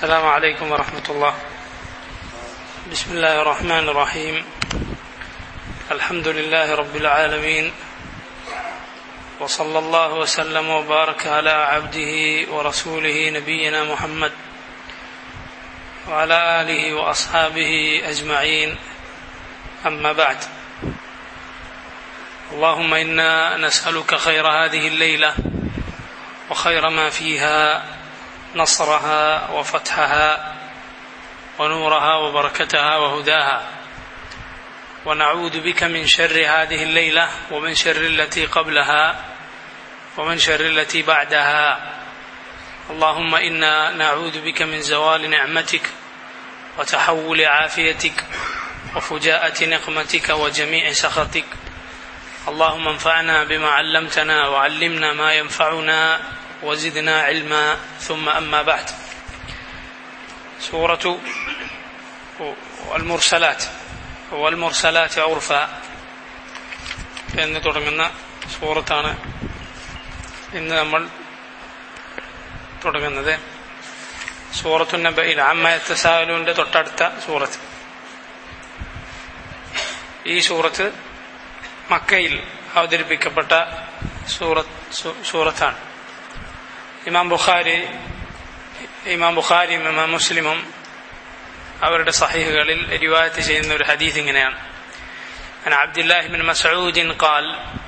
السلام عليكم ورحمة الله بسم الله الرحمن الرحيم الحمد لله رب العالمين وصلى الله وسلم وبارك على عبده ورسوله نبينا محمد وعلى آله وأصحابه أجمعين أما بعد اللهم إنا نسألك خير هذه الليلة وخير ما فيها نصرها وفتحها ونورها وبركتها وهداها ونعوذ بك من شر هذه الليلة ومن شر التي قبلها ومن شر التي بعدها اللهم إنا نعوذ بك من زوال نعمتك وتحول عافيتك وفجاءة نقمتك وجميع سخطك اللهم انفعنا بما علمتنا وعلمنا ما ينفعنا وزدنا علما ثم أما بعد سورة المرسلات والمرسلات عرفا എന്ന് തുടങ്ങുന്ന സൂറത്താണ് ഇന്ന് നമ്മൾ തുടങ്ങുന്നത് സൂറത്തു നബയിൽ അമ്മയത്തെ സാലുവിന്റെ തൊട്ടടുത്ത സൂറത്ത് ഈ സൂറത്ത് മക്കയിൽ അവതരിപ്പിക്കപ്പെട്ട സൂറത്ത് സൂറത്താണ് ഇമാം ബുഖാരി ഇമാം ബുഖാരിയും ഇമാം മുസ്ലിമും അവരുടെ സഹീഹുകളിൽ റിവായത്ത് ചെയ്യുന്ന ഒരു ഹദീസ് ഇങ്ങനെയാണ് عن عبد الله بن مسعود قال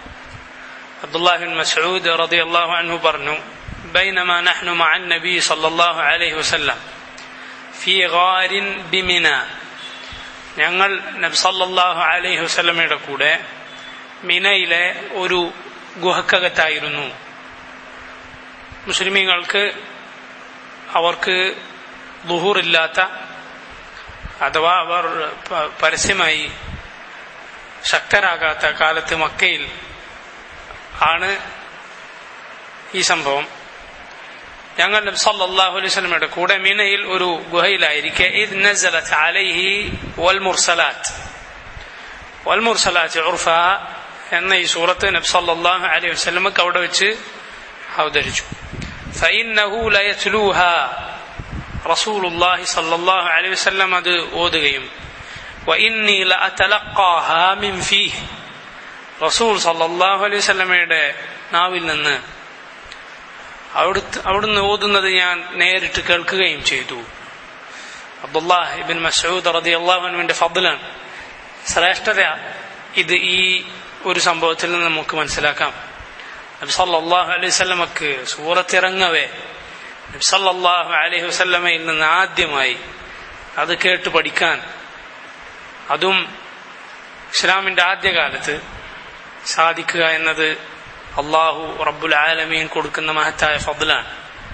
عبد الله بن مسعود رضي الله عنه برنو بينما نحن مع النبي صلى الله عليه وسلم في غار بمنى ഞങ്ങൾ നബി സല്ലല്ലാഹു അലൈഹി വസല്ലമയുടെ കൂടെ മിനയിലെ ഒരു ഗുഹക്കകത്തായിരുന്നു മുസ്ലിമീങ്ങൾക്ക് അവർക്ക് ദുഹൂറില്ലാത്ത അഥവാ അവർ പരസ്യമായി ശക്തരാകാത്ത കാലത്ത് മക്കയിൽ ആണ് ഈ സംഭവം ഞങ്ങൾ നബി സല്ലല്ലാഹു അലൈഹി വസല്ലമയുടെ കൂടെ മിനയിൽ ഒരു ഗുഹയിലായിരിക്കെ ഇത് നസലത്ത് അലൈഹി വൽ മുർസലാത്ത് വൽ മുർസലാത്ത് ഉർഫ എന്ന ഈ സൂറത്ത് നബി സല്ലല്ലാഹു അലൈഹി വസല്ലമക്ക് അവിടെ വെച്ച് അവതരിച്ചു فإنه ليتلوها رسول الله صلى الله عليه وسلم അത് ഓതുകയും وإني لأتلقاها من فيه റസൂൽ സല്ലല്ലാഹു അലൈഹി വസല്ലമയുടെ നാവിൽ നിന്ന് അവിടുത്തെ അവിടുന്ന് ഓതുന്നത് ഞാൻ നേരിട്ട് കേൾക്കുകയും ചെയ്തു അബ്ദുല്ലാഹ് ഇബിൻ മസൂദ് റളിയല്ലാഹുവിന്റെ ഫضലാണ് ശ്രേഷ്ഠത ഇത് ഈ ഒരു സംഭവത്തിൽ നിന്ന് നമുക്ക് മനസ്സിലാക്കാം നബി സല്ലല്ലാഹു അലൈഹി വസല്ലമക്ക് സൂറത്ത് ഇറങ്ങവേ നബി സല്ലല്ലാഹു അലൈഹി വസല്ലമയിൽ നിന്ന് ആദ്യമായി അത് കേട്ട് പഠിക്കാൻ അതും ഇസ്ലാമിന്റെ ആദ്യകാലത്ത് സാധിക്കുക എന്നത് അള്ളാഹു റബ്ബുൽ ആലമീൻ കൊടുക്കുന്ന മഹത്തായ ഫضലാണ്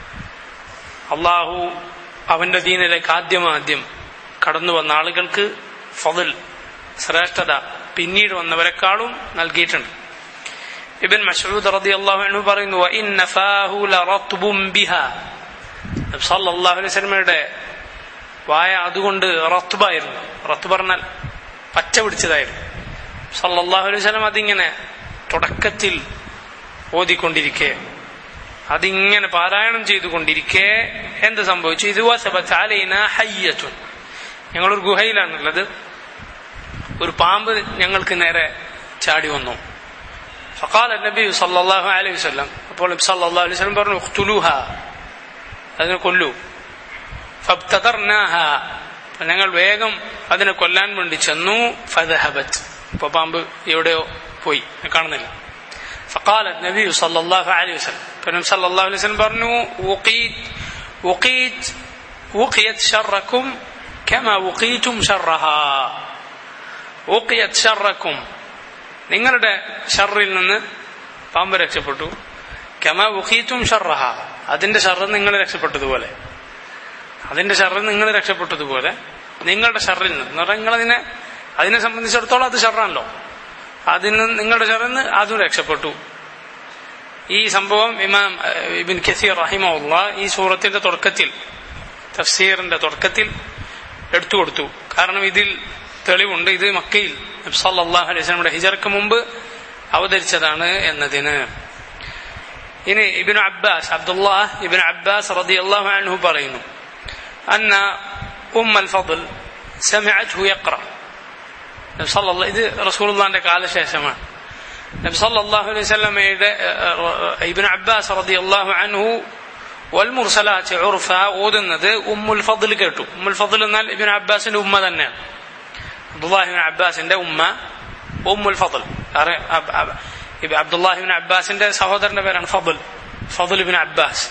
അള്ളാഹു അവന്റെ ദീനിലേക്ക് ആദ്യമാദ്യം കടന്നു വന്ന ആളുകൾക്ക് ഫضൽ ശ്രേഷ്ഠത പിന്നീട് വന്നവരെക്കാളും നൽകിയിട്ടുണ്ട് ഇബൻ മസൂദ് റതി അള്ളാഹു അനു പറയുന്നു ഇന്ന ഫാഹു ലറത്ബും ബിഹാ സല്ലല്ലാഹു അലൈഹി വസല്ലമയുടെ വായ അതുകൊണ്ട് റത്തുബായിരുന്നു റത്ത് പറഞ്ഞാൽ പച്ച പിടിച്ചതായിരുന്നു സല്ലല്ലാഹു അലൈഹി വസല്ലം അതിങ്ങനെ തുടക്കത്തിൽ ഓതിക്കൊണ്ടിരിക്കെ അതിങ്ങനെ പാരായണം ചെയ്തുകൊണ്ടിരിക്കെ എന്ത് സംഭവിച്ചു ഇത് ഹയ്യത്തുൻ ഞങ്ങളൊരു ഗുഹയിലാണുള്ളത് ഒരു പാമ്പ് ഞങ്ങൾക്ക് നേരെ ചാടി വന്നു فقال النبي صلى الله عليه وسلم അപ്പോൾ നബി സല്ലല്ലാഹു അലൈഹി വസല്ലം പറഞ്ഞു ഉഖ്തുലൂഹ അതിനെ കൊല്ലൂ ഫബ്തദർനാഹ ഞങ്ങൾ വേഗം അതിനെ കൊല്ലാൻ വേണ്ടി ചെന്നു ഫദഹബത്ത് ഇപ്പൊ പാമ്പ് എവിടെയോ പോയി കാണുന്നില്ല فقال النبي صلى الله عليه وسلم فنبي صلى الله عليه وسلم പറഞ്ഞു وقيت وقيت وقيت شركم كما وقيتم شرها وقيت شركم നിങ്ങളുടെ ഷറിൽ നിന്ന് പാമ്പ് രക്ഷപ്പെട്ടു കമ ഉഖീത്തും ഷർറഹ അതിന്റെ ഷറിൽ നിങ്ങൾ രക്ഷപ്പെട്ടതുപോലെ അതിന്റെ ഷറിൽ നിങ്ങൾ രക്ഷപ്പെട്ടതുപോലെ നിങ്ങളുടെ ഷറിൽ നിന്ന് എന്ന് പറഞ്ഞാൽ നിങ്ങളതിനെ അതിനെ സംബന്ധിച്ചിടത്തോളം അത് ഷറാണല്ലോ അതിന് നിങ്ങളുടെ ഷറിൽ നിന്ന് അതും രക്ഷപ്പെട്ടു ഈ സംഭവം ഇമാം ഇബിൻ ഖസീർ റഹിമുള്ള ഈ സൂറത്തിന്റെ തുടക്കത്തിൽ തഫ്സീറിന്റെ തുടക്കത്തിൽ എടുത്തു കൊടുത്തു കാരണം ഇതിൽ തെളിവുണ്ട് ഇത് മക്കയിൽ സല്ലല്ലാഹു അലൈഹി വസല്ലമയുടെ ഹിജറക്ക് മുമ്പ് അവതരിച്ചതാണ് എന്നതിന് ഇനി Ibn Abbas Abdullah Ibn Abbas റളിയല്ലാഹു അൻഹു പറയുന്നു أن أم الفضل سمعته يقرأ നബി സല്ല ഇത് റസൂലുള്ളാന്റെ കാലശേഷമാണ് നബി സല്ലല്ലാഹു അലൈഹി വസല്ലമയുടെ ഇബ്നു അബ്ബാസ് റളിയല്ലാഹു അൻഹു വൽ മുർസലാത്ത് ഉർഫ ഓതുന്നത് ഉമ്മുൽ ഫضൽ കേട്ടു ഉമ്മുൽ ഫضൽ എന്നാൽ ഇബ്നു അബ്ബാസിന്റെ ഉമ്മ തന്നെയാണ് അബ്ദുല്ലാഹിബിൻ അബ്ബാസിന്റെ ഉമ്മ ഉമ്മുൽ ഫضൽ അബ്ദുല്ലാഹിബിൻ അബ്ബാസിന്റെ സഹോദരന്റെ പേരാണ് ഫضൽ ഫضൽ ബിൻ അബ്ബാസ്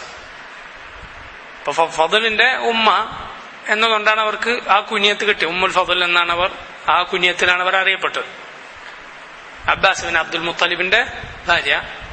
അപ്പൊ ഫضലിന്റെ ഉമ്മ എന്നതുകൊണ്ടാണ് അവർക്ക് ആ കുനിയത്ത് കിട്ടിയത് ഉമ്മുൽ ഫضൽ എന്നാണ് അവർ ആ കുനിയത്തിലാണ് അവർ അറിയപ്പെട്ടത് അബ്ബാസ് ബിൻ അബ്ദുൽ മുത്തലിബിന്റെ ഭാര്യ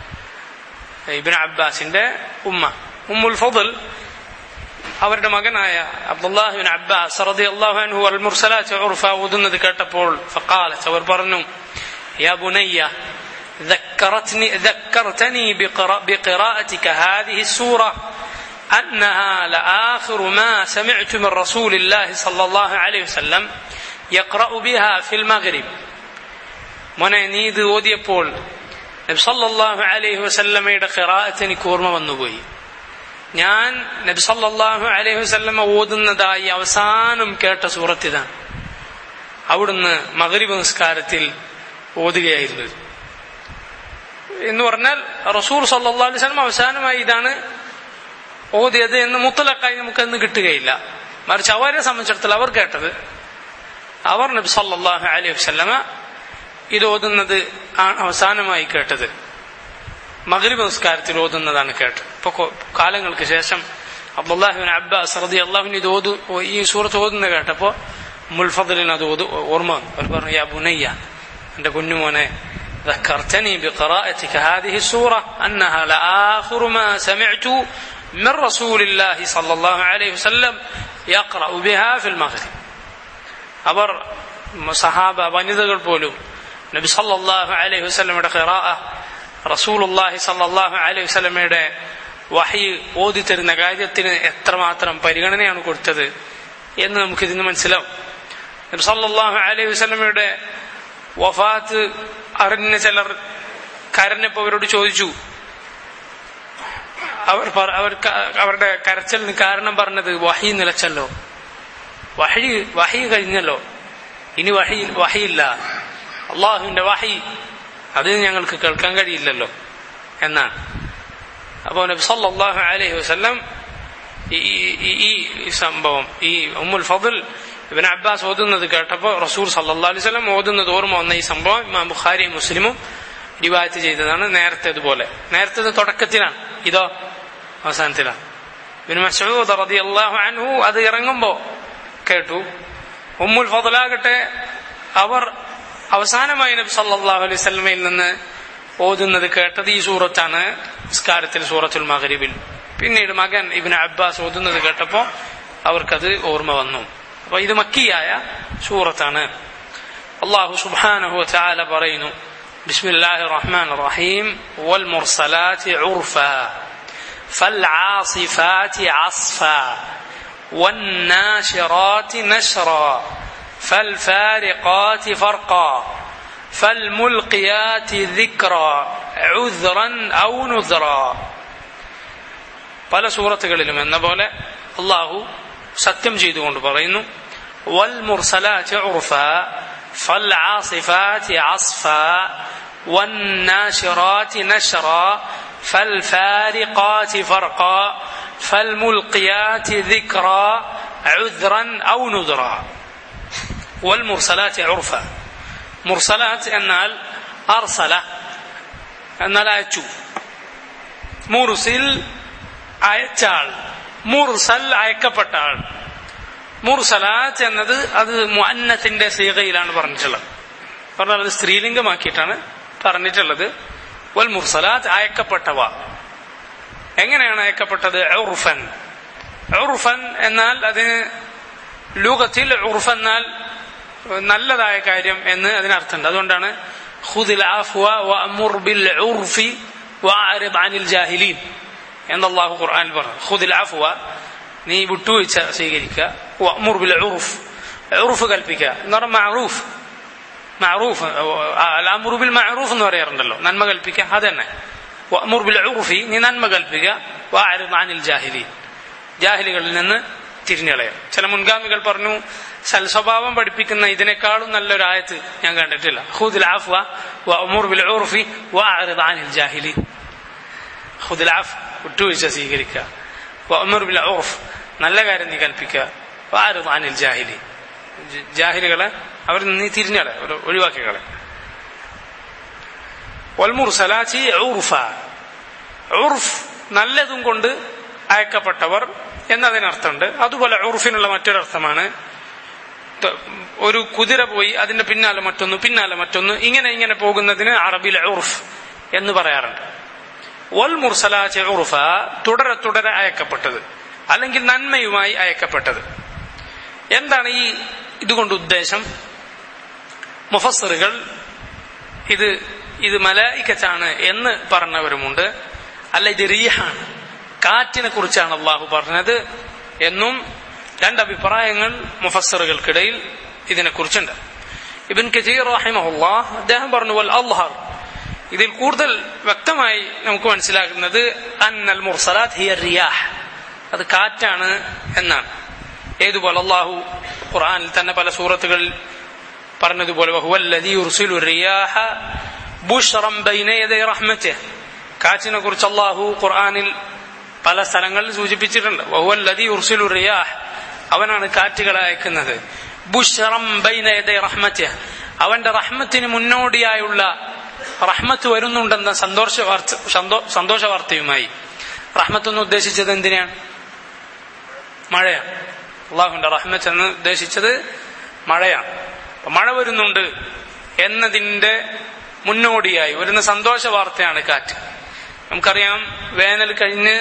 ഇബിൻ അബ്ബാസിന്റെ ഉമ്മ ഉമ്മുൽ ഫضൽ അവരുടെ മകനായ അബ്ദുല്ലാഹിബിൻ അബ്ബാസ് റളിയല്ലാഹു അൻഹു അൽ മുർസലാത്ത് ഉർഫ ഓതുന്നത് കേട്ടപ്പോൾ ഫഖാലത്ത് അവർ പറഞ്ഞു യാ ബുനയ്യ ذكرتني ذكرتني بقراءتك هذه السورة أنها لآخر ما سمعت من رسول الله صلى الله عليه وسلم يقرأ بها في المغرب മോനെ നീ ഇത് ഓതിയപ്പോൾ നബി സല്ലല്ലാഹു അലൈഹി വസല്ലമയുടെ ഖിറാഅത്ത് എനിക്ക് ഓർമ്മ വന്നുപോയി ഞാൻ നബി സല്ലല്ലാഹു അലൈഹി വസല്ലമ ഓതുന്നതായി അവസാനം കേട്ട സൂറത്ത് ഇതാണ് അവിടുന്ന് മഗ്രിബ് നിസ്കാരത്തിൽ ഓതുകയായിരുന്നത് എന്ന് പറഞ്ഞാൽ റസൂൽ സല്ലല്ലാഹു അലൈഹി വസല്ലം അവസാനമായി ഇതാണ് ഓതിയത് എന്ന് മുത്തലക്കായി നമുക്കന്ന് കിട്ടുകയില്ല മറിച്ച് അവരെ സംബന്ധിച്ചിടത്തോളം അവർ കേട്ടത് അവർ നബി സല്ലല്ലാഹു അലൈഹി വസല്ലമ ഇത് ഓതുന്നത് ആണ് അവസാനമായി കേട്ടത് മഗ്രിബ് നിസ്കാരത്തിൽ ഓതുന്നതാണ് കേട്ടത് ഇപ്പൊ കാലങ്ങൾക്ക് ശേഷം അബ്ദുല്ലാഹിബിൻ അബ്ബാസ് റതി അള്ളാഹുവിന് ഇത് ഓതു ഈ സൂറത്ത് ഓതുന്നത് കേട്ടപ്പോ മുൽഫദലിന് അത് ഓതു ഓർമ്മ വന്നു അവർ പറഞ്ഞു യാ ബുനയ്യ എന്റെ കുഞ്ഞുമോനെ ذكرتني بقراءتك هذه السورة أنها لآخر ما سمعت من رسول الله صلى الله عليه وسلم يقرأ بها في المغرب അവർ സഹാബ വനിതകൾ പോലും നബി സല്ലല്ലാഹു അലൈഹി വസല്ലമയുടെ ഖിറാഅ റസൂലുള്ളാഹി സല്ലല്ലാഹു അലൈഹി വസല്ലമയുടെ വഹി ഓതി തരുന്ന കാര്യത്തിന് എത്രമാത്രം പരിഗണനയാണ് കൊടുത്തത് എന്ന് നമുക്കിതിന് മനസ്സിലാവും നബി സല്ലല്ലാഹു അലൈഹി വസല്ലമയുടെ വഫാത്ത് അറിഞ്ഞ ചിലർ കരഞ്ഞപ്പോ അവരോട് ചോദിച്ചു അവർ അവർ അവരുടെ കരച്ചലിന് കാരണം പറഞ്ഞത് വഹി നിലച്ചല്ലോ വഹി വഹി കഴിഞ്ഞല്ലോ ഇനി വഹി വഹിയില്ല അള്ളാഹുവിന്റെ വഹി അത് ഞങ്ങൾക്ക് കേൾക്കാൻ കഴിയില്ലല്ലോ എന്നാണ് അപ്പോൾ നബി സല്ലല്ലാഹു അലൈഹി വസല്ലം ഈ ഈ സംഭവം ഈ ഉമ്മുൽ ഫضൽ ഇബൻ അബ്ബാസ് ഓതുന്നത് കേട്ടപ്പോൾ റസൂൽ സല്ലല്ലാഹു അലൈഹി വസല്ലം ഓതുന്നത് ഓർമ്മ വന്ന ഈ സംഭവം ഇമാം ബുഖാരി മുസ്ലിമും റിവായത്ത് ചെയ്തതാണ് നേരത്തെ ഇതുപോലെ നേരത്തെ തുടക്കത്തിലാണ് ഇതോ അവസാനത്തിലാണ് ഇബിൻ മസൂദ് റളിയല്ലാഹു അൻഹു അത് ഇറങ്ങുമ്പോ കേട്ടു ഉമ്മുൽ ഫضലാകട്ടെ അവർ അവസാനമായി നബി സല്ലല്ലാഹു അലൈഹി വസല്ലമയിൽ നിന്ന് ഓതുന്നത് കേട്ടത് ഈ സൂറത്താണ് നിസ്കാരത്തിൽ സൂറത്തുൽ മഗ്രിബിൽ പിന്നീട് മകൻ ഇബ്നു അബ്ബാസ് ഓതുന്നത് കേട്ടപ്പോ അവർക്കത് ഓർമ്മ വന്നു അപ്പൊ ഇത് മക്കിയായ സൂറത്താണ് അള്ളാഹു സുബ്ഹാനഹു വതആല പറയുന്നു ബിസ്മില്ലാഹിർ റഹ്മാനിർ റഹീം വൽ മുർസലാത്തി ഉർഫ فالعاصفات عصفا والناشرات نشرا فالفارقات فرقا فالملقيات ذكرا عذرا أو نذرا പല സൂറത്തുകളിലും എന്ന പോലെ അള്ളാഹു സത്യം ചെയ്തുകൊണ്ട് പറയുന്നു വൽ മുർസലാറ്റ് ഉർഫ ഫൽ ആസിഫാറ്റ് അസ്ഫ والناشرات نشرا فالفارقات فرقا فالملقيات ذكرا عذرا أو نذرا والمرسلات عرفا مرسلات എന്നാൽ അർസല എന്നാൽ അയച്ചു മുർസിൽ അയച്ചാൾ മുർസൽ അയക്കപ്പെട്ട ആൾ മുർസലാത്ത് എന്നത് അത് മുഅന്നത്തിന്റെ സീകയിലാണ് പറഞ്ഞിട്ടുള്ളത് പറഞ്ഞാൽ അത് സ്ത്രീലിംഗമാക്കിയിട്ടാണ് പറഞ്ഞിട്ടുള്ളത് വൽ മുർസലാത്ത് അയക്കപ്പെട്ടവ എങ്ങനെയാണ് അയക്കപ്പെട്ടത് ഉർഫൻ ഉർഫൻ എന്നാൽ അതിന് ലൂകത്തിൽ ഉർഫ് എന്നാൽ നല്ലതായ കാര്യം എന്ന് അതിനർത്ഥമുണ്ട് അതുകൊണ്ടാണ് ഖുദിൽ അഫ്വ വഅമുർ ബിൽ ഉർഫി വഅരിദ് അനിൽ ജാഹിലീൻ എന്ന് അല്ലാഹു ഖുർആനിൽ പറഞ്ഞു ഖുദിൽ അഫ്വ നീ വിട്ടുവീഴ്ച സ്വീകരിക്കുക വഅമുർ ബിൽ ഉർഫ് ഉർഫ് കൽപ്പിക്കുക എന്ന് പറഞ്ഞാൽ മഅറൂഫ് മഅറൂഫ് അൽ ബിൽ മഅറൂഫ് എന്ന് പറയാറുണ്ടല്ലോ നന്മ കൽപ്പിക്കുക അതന്നെ വഅമുർ ബിൽ ഉർഫി നീ നന്മ കൽപ്പിക്കുക വഅരിദ് അനിൽ ജാഹിലീൻ ജാഹിലികളിൽ നിന്ന് തിരിഞ്ഞളയാം ചില മുൻഗാമികൾ പറഞ്ഞു സൽസ്വഭാവം പഠിപ്പിക്കുന്ന ഇതിനേക്കാളും നല്ലൊരു ആയത്ത് ഞാൻ കണ്ടിട്ടില്ല ഹുദുൽ ആഫ്വ വ ഉമൂർ ബിൽ ഉർഫി വ അഅ്റിദ് അനിൽ ജാഹിലി ഹുദുൽ ആഫ് വിട്ടുവീഴ്ച സ്വീകരിക്കുക വ ഉമൂർ ബിൽ ഉർഫ് നല്ല കാര്യം നീ കൽപ്പിക്കുക വ അഅ്റിദ് അനിൽ ജാഹിലി ജ- ജാഹിലുകളെ അവർ നീ തിരിഞ്ഞളെ ഒഴിവാക്കികളെ വൽമുർസലാത്തി ഉർഫ ഉർഫ് നല്ലതും കൊണ്ട് അയക്കപ്പെട്ടവർ എന്നതിനർത്ഥമുണ്ട് അതുപോലെ ഉർഫിനുള്ള മറ്റൊരർത്ഥമാണ് ത- ഒരു കുതിര പോയി അതിന്റെ പിന്നാലെ മറ്റൊന്ന് പിന്നാലെ മറ്റൊന്ന് ഇങ്ങനെ ഇങ്ങനെ പോകുന്നതിന് അറബിൽ ഉർഫ് എന്ന് പറയാറുണ്ട് വൽ മുർസലാച്ച് ഉർഫ തുടരെ തുടരെ അയക്കപ്പെട്ടത് അല്ലെങ്കിൽ നന്മയുമായി അയക്കപ്പെട്ടത് എന്താണ് ഈ ഇതുകൊണ്ട് ഉദ്ദേശം മുഫസറുകൾ ഇത് ഇത് മലായിക്കച്ചാണ് എന്ന് പറഞ്ഞവരുമുണ്ട് അല്ല ഇത് റീഹാണ് കാറ്റിനെ കുറിച്ചാണ് അള്ളാഹു പറഞ്ഞത് എന്നും രണ്ടഭിപ്രായങ്ങൾ മുഫസറുകൾക്കിടയിൽ ഇതിനെക്കുറിച്ചുണ്ട് ഇബിൻ കജീർ റഹിമഹുല്ലാഹ് അദ്ദേഹം പറഞ്ഞു വൽ അള്ളഹർ ഇതിൽ കൂടുതൽ വ്യക്തമായി നമുക്ക് മനസ്സിലാക്കുന്നത് അന്നൽ മുർസലാത്ത് ഹിയ റിയാഹ് അത് കാറ്റാണ് എന്നാണ് ഏതുപോലെ അള്ളാഹു ഖുർആനിൽ തന്നെ പല സൂറത്തുകളിൽ പറഞ്ഞതുപോലെ വഹുവല്ലദീ യുർസിലു റിയാഹ ബുഷ്റം ബൈന യദൈ റഹ്മത്തിഹ് കാറ്റിനെ കുറിച്ച് അള്ളാഹു ഖുർആനിൽ പല സ്ഥലങ്ങളിൽ സൂചിപ്പിച്ചിട്ടുണ്ട് വഹുവല്ലദീ യുർസിലു റിയാഹ് അവനാണ് കാറ്റുകളെ അയക്കുന്നത് ബുഷ്റം ബൈന യദൈ റഹ്മത്തിഹ് അവന്റെ റഹ്മത്തിന് മുന്നോടിയായുള്ള റഹ്മത്ത് വരുന്നുണ്ടെന്ന സന്തോഷ വാർത്ത സന്തോ- സന്തോഷ വാർത്തയുമായി റഹ്മത്ത് എന്ന് ഉദ്ദേശിച്ചത് എന്തിനാണ് മഴയാണ് അള്ളാഹുന്റെ റഹ്മത്ത് എന്ന് ഉദ്ദേശിച്ചത് മഴയാണ് അപ്പൊ മഴ വരുന്നുണ്ട് എന്നതിന്റെ മുന്നോടിയായി വരുന്ന സന്തോഷ വാർത്തയാണ് കാറ്റ് നമുക്കറിയാം വേനൽ കഴിഞ്ഞ്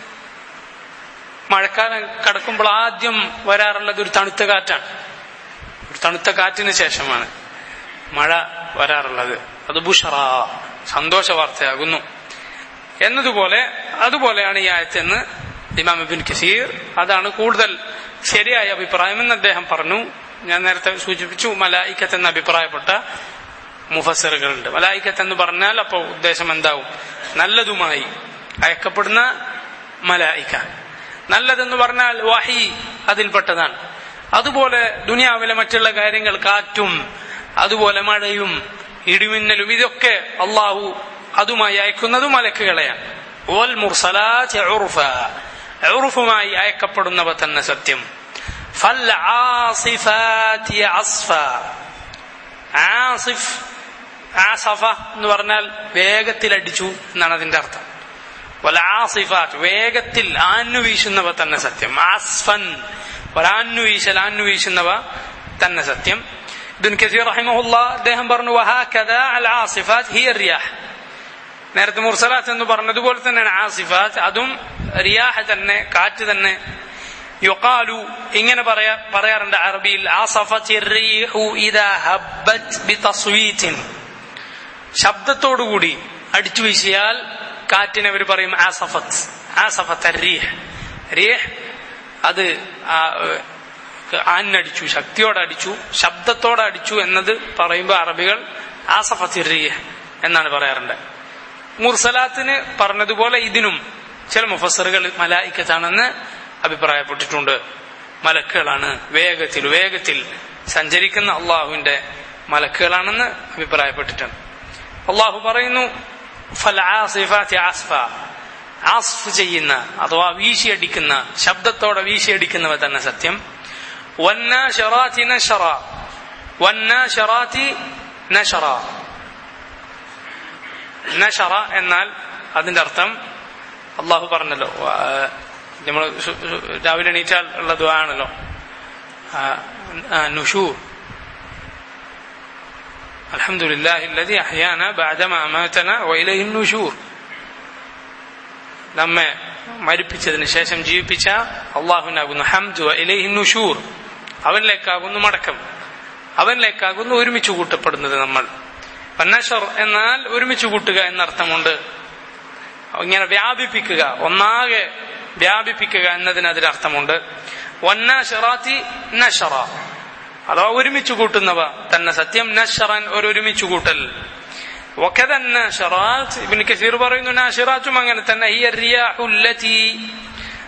മഴക്കാലം കടക്കുമ്പോൾ ആദ്യം വരാറുള്ളത് ഒരു തണുത്ത കാറ്റാണ് ഒരു തണുത്ത കാറ്റിന് ശേഷമാണ് മഴ വരാറുള്ളത് അത് ബുഷറ സന്തോഷ വാർത്തയാകുന്നു എന്നതുപോലെ അതുപോലെയാണ് ഈ ആയത്തെന്ന് ഇമാം ഇബിൻ കസീർ അതാണ് കൂടുതൽ ശരിയായ അഭിപ്രായം എന്ന് അദ്ദേഹം പറഞ്ഞു ഞാൻ നേരത്തെ സൂചിപ്പിച്ചു മലായിക്കത്ത് എന്ന അഭിപ്രായപ്പെട്ട മുഫസറുകളുണ്ട് മലായിക്കത്ത് എന്ന് പറഞ്ഞാൽ അപ്പോൾ ഉദ്ദേശം എന്താവും നല്ലതുമായി അയക്കപ്പെടുന്ന മലായിക്ക നല്ലതെന്ന് പറഞ്ഞാൽ വഹി അതിൽപ്പെട്ടതാണ് അതുപോലെ ദുനിയാവിലെ മറ്റുള്ള കാര്യങ്ങൾ കാറ്റും അതുപോലെ മഴയും ഇടിമിന്നലും ഇതൊക്കെ അള്ളാഹു അതുമായി അയക്കുന്നത് മലക്കുകളെയാണ് ഓൽ മുർസലാത്ത് ഉറുഫ ഉറുഫുമായി അയക്കപ്പെടുന്നവ തന്നെ സത്യം ഫൽ ആസിഫാത്തി അസ്ഫ ആസിഫ് ആസഫ എന്ന് പറഞ്ഞാൽ വേഗത്തിൽ അടിച്ചു എന്നാണ് അതിന്റെ അർത്ഥം വല ആസിഫാത്ത് വേഗത്തിൽ ആന്നു വീശുന്നവ തന്നെ സത്യം ആസ്ഫൻ ഒരാന്നു വീശൽ ആന്നു വീശുന്നവ തന്നെ സത്യം ഇബിൻ കസീർ റഹിമഹുല്ല അദ്ദേഹം പറഞ്ഞു വഹാകദ അൽ ആസിഫാത്ത് ഹിയ റിയാഹ് നേരത്തെ മുർസലാത്ത് എന്ന് പറഞ്ഞതുപോലെ തന്നെയാണ് ആസിഫാത്ത് അതും റിയാഹ് തന്നെ കാറ്റ് തന്നെ യുക്കാലു ഇങ്ങനെ പറയാ പറയാറുണ്ട് അറബിയിൽ ആസഫത്തി റീഹു ഇദാ ഹബ്ബത് ബിതസ്വീതിൻ ശബ്ദത്തോടുകൂടി അടിച്ചു വീശിയാൽ കാറ്റിനെ അവർ പറയും ആസഫത്ത് ആസഫത്ത് റീഹ് റീഹ് അത് ആ, ഏഹ്, ആഞ്ഞടിച്ചു ശക്തിയോടെ അടിച്ചു ശബ്ദത്തോടെ അടിച്ചു എന്നത് പറയുമ്പോൾ അറബികൾ ആസഫത്ത് റീഹ് എന്നാണ് പറയാറുണ്ട് മുർസലാത്തിന് പറഞ്ഞതുപോലെ ഇതിനും ചില മുഫസറുകൾ മലായിക്കത്താണെന്ന് അഭിപ്രായപ്പെട്ടിട്ടുണ്ട് മലക്കുകളാണ് വേഗത്തിൽ വേഗത്തിൽ സഞ്ചരിക്കുന്ന അള്ളാഹുവിന്റെ മലക്കുകളാണെന്ന് അഭിപ്രായപ്പെട്ടിട്ടുണ്ട് അള്ളാഹു പറയുന്നു ഫൽ ആസിഫാത്തി ആസ്ഫ ആസ്ഫ് ചെയ്യുന്ന അഥവാ വീശിയടിക്കുന്ന ശബ്ദത്തോടെ വീശിയടിക്കുന്നവ തന്നെ സത്യം വന്നാശറാത്തി നശറ വന്നാശറാത്തി നശറ നഷറ എന്നാൽ അതിന്റെ അർത്ഥം അള്ളാഹു പറഞ്ഞല്ലോ നമ്മൾ രാവിലെ എണീറ്റാൽ ഉള്ള ദ്വാണല്ലോ നുഷൂർ الحمد لله الذي أحيانا بعدما أماتنا وإليه النشور നമ്മെ മരിപ്പിച്ചതിന് ശേഷം ജീവിപ്പിച്ച അള്ളാഹുവിനാകുന്നു ഹംദു ഇലൈഹി നുഷൂർ അവനിലേക്കാകുന്നു മടക്കം അവനിലേക്കാകുന്നു ഒരുമിച്ച് കൂട്ടപ്പെടുന്നത് നമ്മൾ പന്നഷർ എന്നാൽ ഒരുമിച്ച് കൂട്ടുക എന്നർത്ഥമുണ്ട് ഇങ്ങനെ വ്യാപിപ്പിക്കുക ഒന്നാകെ വ്യാപിപ്പിക്കുക എന്നതിന് അതിനർത്ഥമുണ്ട് വന്നാഷറാത്തി നഷറ അഥവാ ഒരുമിച്ച് കൂട്ടുന്നവ തന്നെ സത്യം നഷറൻ ഒരു ഒരുമിച്ച് കൂട്ടൽ وكذا الناشرات ابن كثير പറയുന്നു നാഷിറാത്തും അങ്ങനെ തന്നെ هي الرياح التي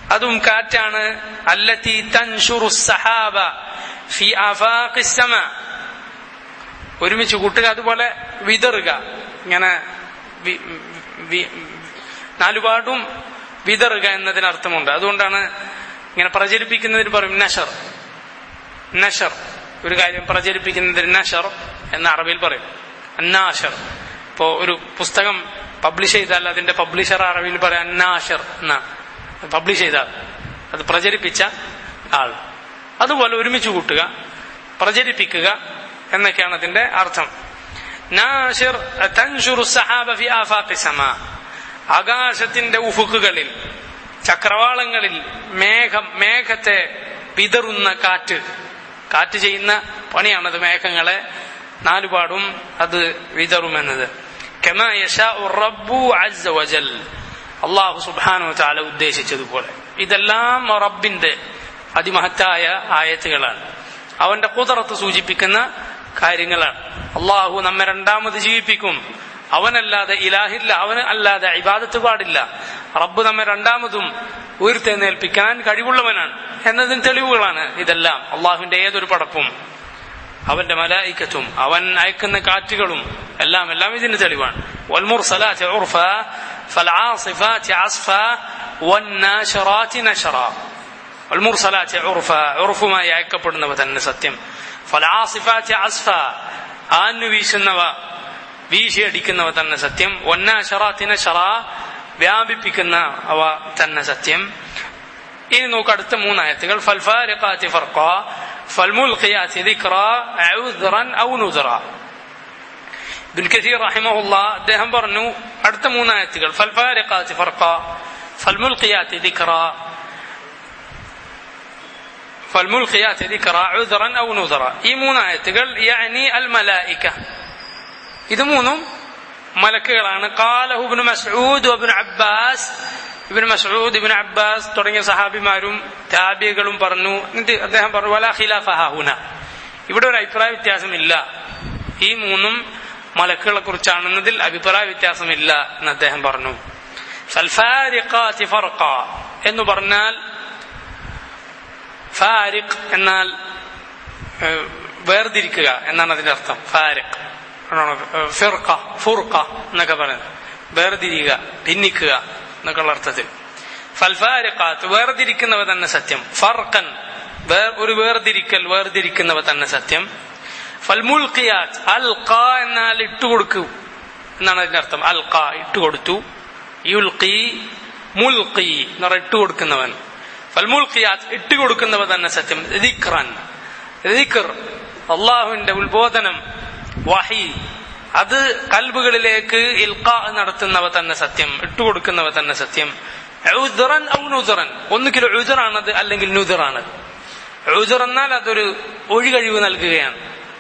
അതും കാറ്റാണ് അല്ലത്തി തൻഷുറു സഹാബ ഫി ആഫാഖി സമ ഒരുമിച്ച് കൂട്ടുക അതുപോലെ വിതറുക ഇങ്ങനെ വി- വി- നാലുപാടും വിതറുക എന്നതിനർത്ഥമുണ്ട് അതുകൊണ്ടാണ് ഇങ്ങനെ പ്രചരിപ്പിക്കുന്നതിന് പറയും നഷർ നഷർ ഒരു കാര്യം പ്രചരിപ്പിക്കുന്നതിന് നഷർ എന്ന അറബിയിൽ പറയും അന്നാഷർ ഇപ്പോ ഒരു പുസ്തകം പബ്ലിഷ് ചെയ്താൽ അതിന്റെ പബ്ലിഷർ അറബിയിൽ പറയാം അന്നാഷർ എന്നാണ് പബ്ലിഷ് ചെയ്താൽ അത് പ്രചരിപ്പിച്ച ആൾ അതുപോലെ ഒരുമിച്ച് കൂട്ടുക പ്രചരിപ്പിക്കുക എന്നൊക്കെയാണ് അതിന്റെ അർത്ഥം നാഷിർ തൻഷുറു സഹാബ ഫി ആഫാഖി സമാ ആകാശത്തിന്റെ ഉഫുക്കുകളിൽ ചക്രവാളങ്ങളിൽ മേഘം മേഘത്തെ വിതറുന്ന കാറ്റ് കാറ്റ് ചെയ്യുന്ന പണിയാണത് മേഘങ്ങളെ നാലുപാടും അത് വിതറുമെന്നത് കമാ യശാഉ റബ്ബു അസ്സ വജൽ അള്ളാഹു സുബ്ഹാനഹു വതആല ഉദ്ദേശിച്ചതുപോലെ ഇതെല്ലാം റബ്ബിന്റെ അതിമഹത്തായ ആയത്തുകളാണ് അവന്റെ കുതിറത്ത് സൂചിപ്പിക്കുന്ന കാര്യങ്ങളാണ് അള്ളാഹു നമ്മെ രണ്ടാമത് ജീവിപ്പിക്കും അവനല്ലാതെ ഇലാഹില്ല അവന് അല്ലാതെ ഇബാദത്ത് പാടില്ല റബ്ബ് നമ്മെ രണ്ടാമതും ഉയർത്തെഴുന്നേൽപ്പിക്കാൻ കഴിവുള്ളവനാണ് എന്നതിന് തെളിവുകളാണ് ഇതെല്ലാം അള്ളാഹുവിന്റെ ഏതൊരു പടപ്പും അവന്റെ മലായിക്കത്തും അവൻ അയക്കുന്ന കാറ്റുകളും എല്ലാം എല്ലാം ഇതിന് തെളിവാണ് والمرسلات عرفا فالعاصفات عصفا والناشرات نشرا والمرسلات عرفا عرفുമായി അയക്കപ്പെടുന്നവ തന്നെ സത്യം فالعاصفات عصفا ആന്നു വീശുന്നവ വീശിയടിക്കുന്നവ തന്നെ സത്യം ഒന്നാശറാത്തിന ഷറ വ്യാപിപ്പിക്കുന്ന അവ തന്നെ സത്യം ഇനി നോക്ക് അടുത്ത മൂന്നായത്തുകൾ ഫൽഫാരിഖാത്തി ഫർഖ ഫൽമുൽഖിയാത്തി ദിക്റ ഔദ്റൻ ഔ നുദ്റ ഇബ്ൻ കസീർ റഹിമഹുല്ല അദ്ദേഹം പറഞ്ഞു അടുത്ത മൂന്നായത്തുകൾ ഫൽഫാരിഖാത്തി ഫർഖ ഫൽമുൽഖിയാത്തി ദിക്റ فالملقيات ذكرى عذرا او نذرا ഈ മൂന്നായത്തുകൾ يعني الملائكه ഇത് മൂന്നും മലക്കുകളാണ് കാലഹു Ibn Masood Ibn Abbas Ibn Masood Ibn Abbas തുടങ്ങിയ സഹാബിമാരും താബികളും പറഞ്ഞു എന്നിട്ട് അദ്ദേഹം പറഞ്ഞു വലാ ഖിലാഫ ഹാഹുന ഇവിടെ ഒരു അഭിപ്രായ വ്യത്യാസമില്ല ഈ മൂന്നും മലക്കുകളെ കുറിച്ചാണെന്നതിൽ അഭിപ്രായ വ്യത്യാസമില്ല എന്ന് അദ്ദേഹം പറഞ്ഞു ഫൽഫാരിഖാത്തി ഫർഖ എന്ന് പറഞ്ഞാൽ ഫാരിഖ് എന്നാൽ ഏഹ്, വേർതിരിക്കുക എന്നാണ് അതിന്റെ അർത്ഥം ഫാരിഖ് ഫിർഖ ഫുർഖ എന്നൊക്കെ പറയുന്നത് വേർതിരിയുക ഭിന്നിക്കുക എന്നൊക്കെയുള്ള അർത്ഥത്തിൽ ഫൽഫാരിഖാത്ത് വേർതിരിക്കുന്നവ തന്നെ സത്യം ഫർഖൻ വേർ ഒരു വേർതിരിക്കൽ വേർതിരിക്കുന്നവ തന്നെ സത്യം ഫൽമുൽഖിയാത്ത് അൽഖ എന്നാൽ ഇട്ടുകൊടുക്കൂ എന്നാണ് അതിന്റെ അർത്ഥം അൽഖ ഇട്ടുകൊടുത്തു യുൽഖി മുൽഖി എന്ന് പറഞ്ഞാൽ ഇട്ടുകൊടുക്കുന്നവൻ ഫൽമുൽഖിയാത്ത് ഇട്ടുകൊടുക്കുന്നവ തന്നെ സത്യം ദിക്റൻ ദിക്ർ അള്ളാഹുവിന്റെ ഉത്ബോധനം വഹി അത് കൽബുകളിലേക്ക് ഇൽഖ നടത്തുന്നവ തന്നെ സത്യം ഇട്ടുകൊടുക്കുന്നവ തന്നെ സത്യം ഉദറൻ ഔ നുദറൻ ഒന്നുകിൽ ഉദറാണത് അല്ലെങ്കിൽ നുദറാണത് ഉദർ എന്നാൽ അതൊരു ഒഴികഴിവ് നൽകുകയാണ്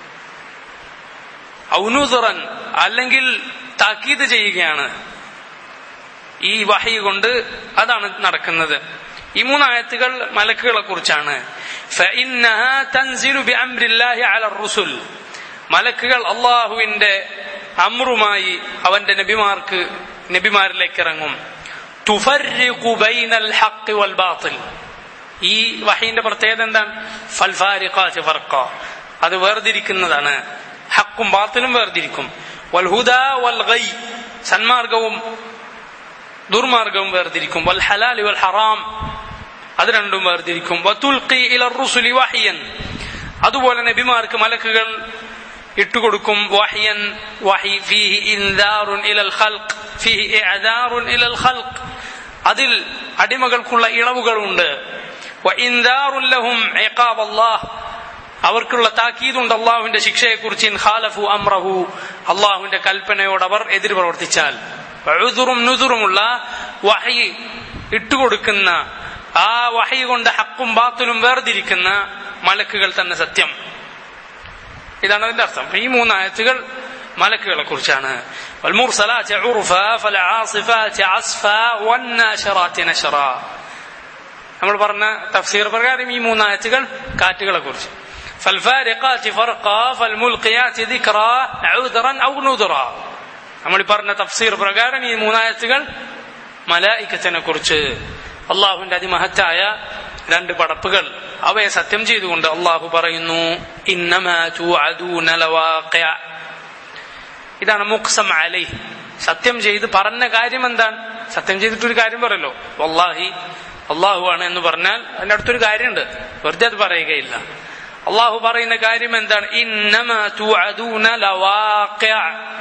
ഔനുദറൻ അല്ലെങ്കിൽ താക്കീത് ചെയ്യുകയാണ് ഈ വഹി കൊണ്ട് അതാണ് നടക്കുന്നത് ഈ മൂന്നായത്തുകൾ മലക്കുകളെ കുറിച്ചാണ് فإنها تنزل بأمر الله على الرسل മലക്കുകൾ അള്ളാഹുവിന്റെ അമ്രുമായി അവന്റെ നബിമാർക്ക് നബിമാരിലേക്ക് ഇറങ്ങും തുഫർരിഖു ബൈനൽ ഹഖ് വൽ ബാത്തിൽ ഈ വഹീന്റെ പ്രത്യേകത എന്താണ് ഫൽഫാരിഖാത്ത് ഫർഖ അത് വേർതിരിക്കുന്നതാണ് ഹക്കും ബാത്തിലും വേർതിരിക്കും വൽഹുദ വൽ ഗൈ സന്മാർഗവും ദുർമാർഗവും വേർതിരിക്കും വൽ ഹലാലി വൽ ഹറാം അത് രണ്ടും വേർതിരിക്കും വതുൽഖി ഇല റുസുലി വഹിയൻ അതുപോലെ നബിമാർക്ക് മലക്കുകൾ ഇട്ടുകൊടുക്കും വഹിയൻ വഹി ഫീഹി ഇൻദാറുൻ ഇലൽ ഖൽഖ് ഫീഹി ഇഅദാറുൻ ഇലൽ ഖൽഖ് അതിൽ അടിമകൾക്കുള്ള ഇളവുകളുണ്ട് വഇൻദാറുൻ ലഹും ഇഖാബ് അല്ലാഹ് അവർക്കുള്ള താക്കീതുണ്ട് അള്ളാഹുവിന്റെ ശിക്ഷയെക്കുറിച്ച് ഇൻ ഖാലഫു അമ്രഹു അള്ളാഹുവിന്റെ കൽപ്പനയോട് അവർ എതിർ പ്രവർത്തിച്ചാൽ ഉദുറും നുദുറുമുള്ള വഹി ഇട്ടുകൊടുക്കുന്ന ആ വഹി കൊണ്ട് ഹക്കും ബാത്തിലും വേർതിരിക്കുന്ന മലക്കുകൾ തന്നെ സത്യം ഇതാണ് അതിന്റെ അർത്ഥം ഈ മൂന്നായത്തുകൾ മലക്കുകളെ കുറിച്ചാണ് والمرسلات عرفا فالعاصفات عصفا والناشرات نشرا നമ്മൾ പറഞ്ഞ തഫ്സീർ പ്രകാരം ഈ മൂന്നായത്തുകൾ കാറ്റുകളെ കുറിച്ച് فالفارقات فرقا فالملقيات ذكرا عذرا او نذرا നമ്മൾ ഈ പറഞ്ഞ തഫ്സീർ പ്രകാരം ഈ മൂന്നായത്തുകൾ മലായിക്കത്തിനെ കുറിച്ച് അള്ളാഹുവിന്റെ അതിമഹത്തായ രണ്ട് പടപ്പുകൾ അവയെ സത്യം ചെയ്തുകൊണ്ട് അള്ളാഹു പറയുന്നു ഇന്നമാ തുഅദൂന ലവാഖിഅ ഇതാണ് മുഖ്സം അലൈ സത്യം ചെയ്ത് പറഞ്ഞ കാര്യം എന്താണ് സത്യം ചെയ്തിട്ടൊരു കാര്യം പറയല്ലോ വല്ലാഹി അള്ളാഹു ആണ് എന്ന് പറഞ്ഞാൽ അതിന്റെ അടുത്തൊരു കാര്യമുണ്ട് വെറുതെ അത് പറയുകയില്ല അള്ളാഹു പറയുന്ന കാര്യം എന്താണ് ഇന്നമാ തുഅദൂന ലവാഖിഅ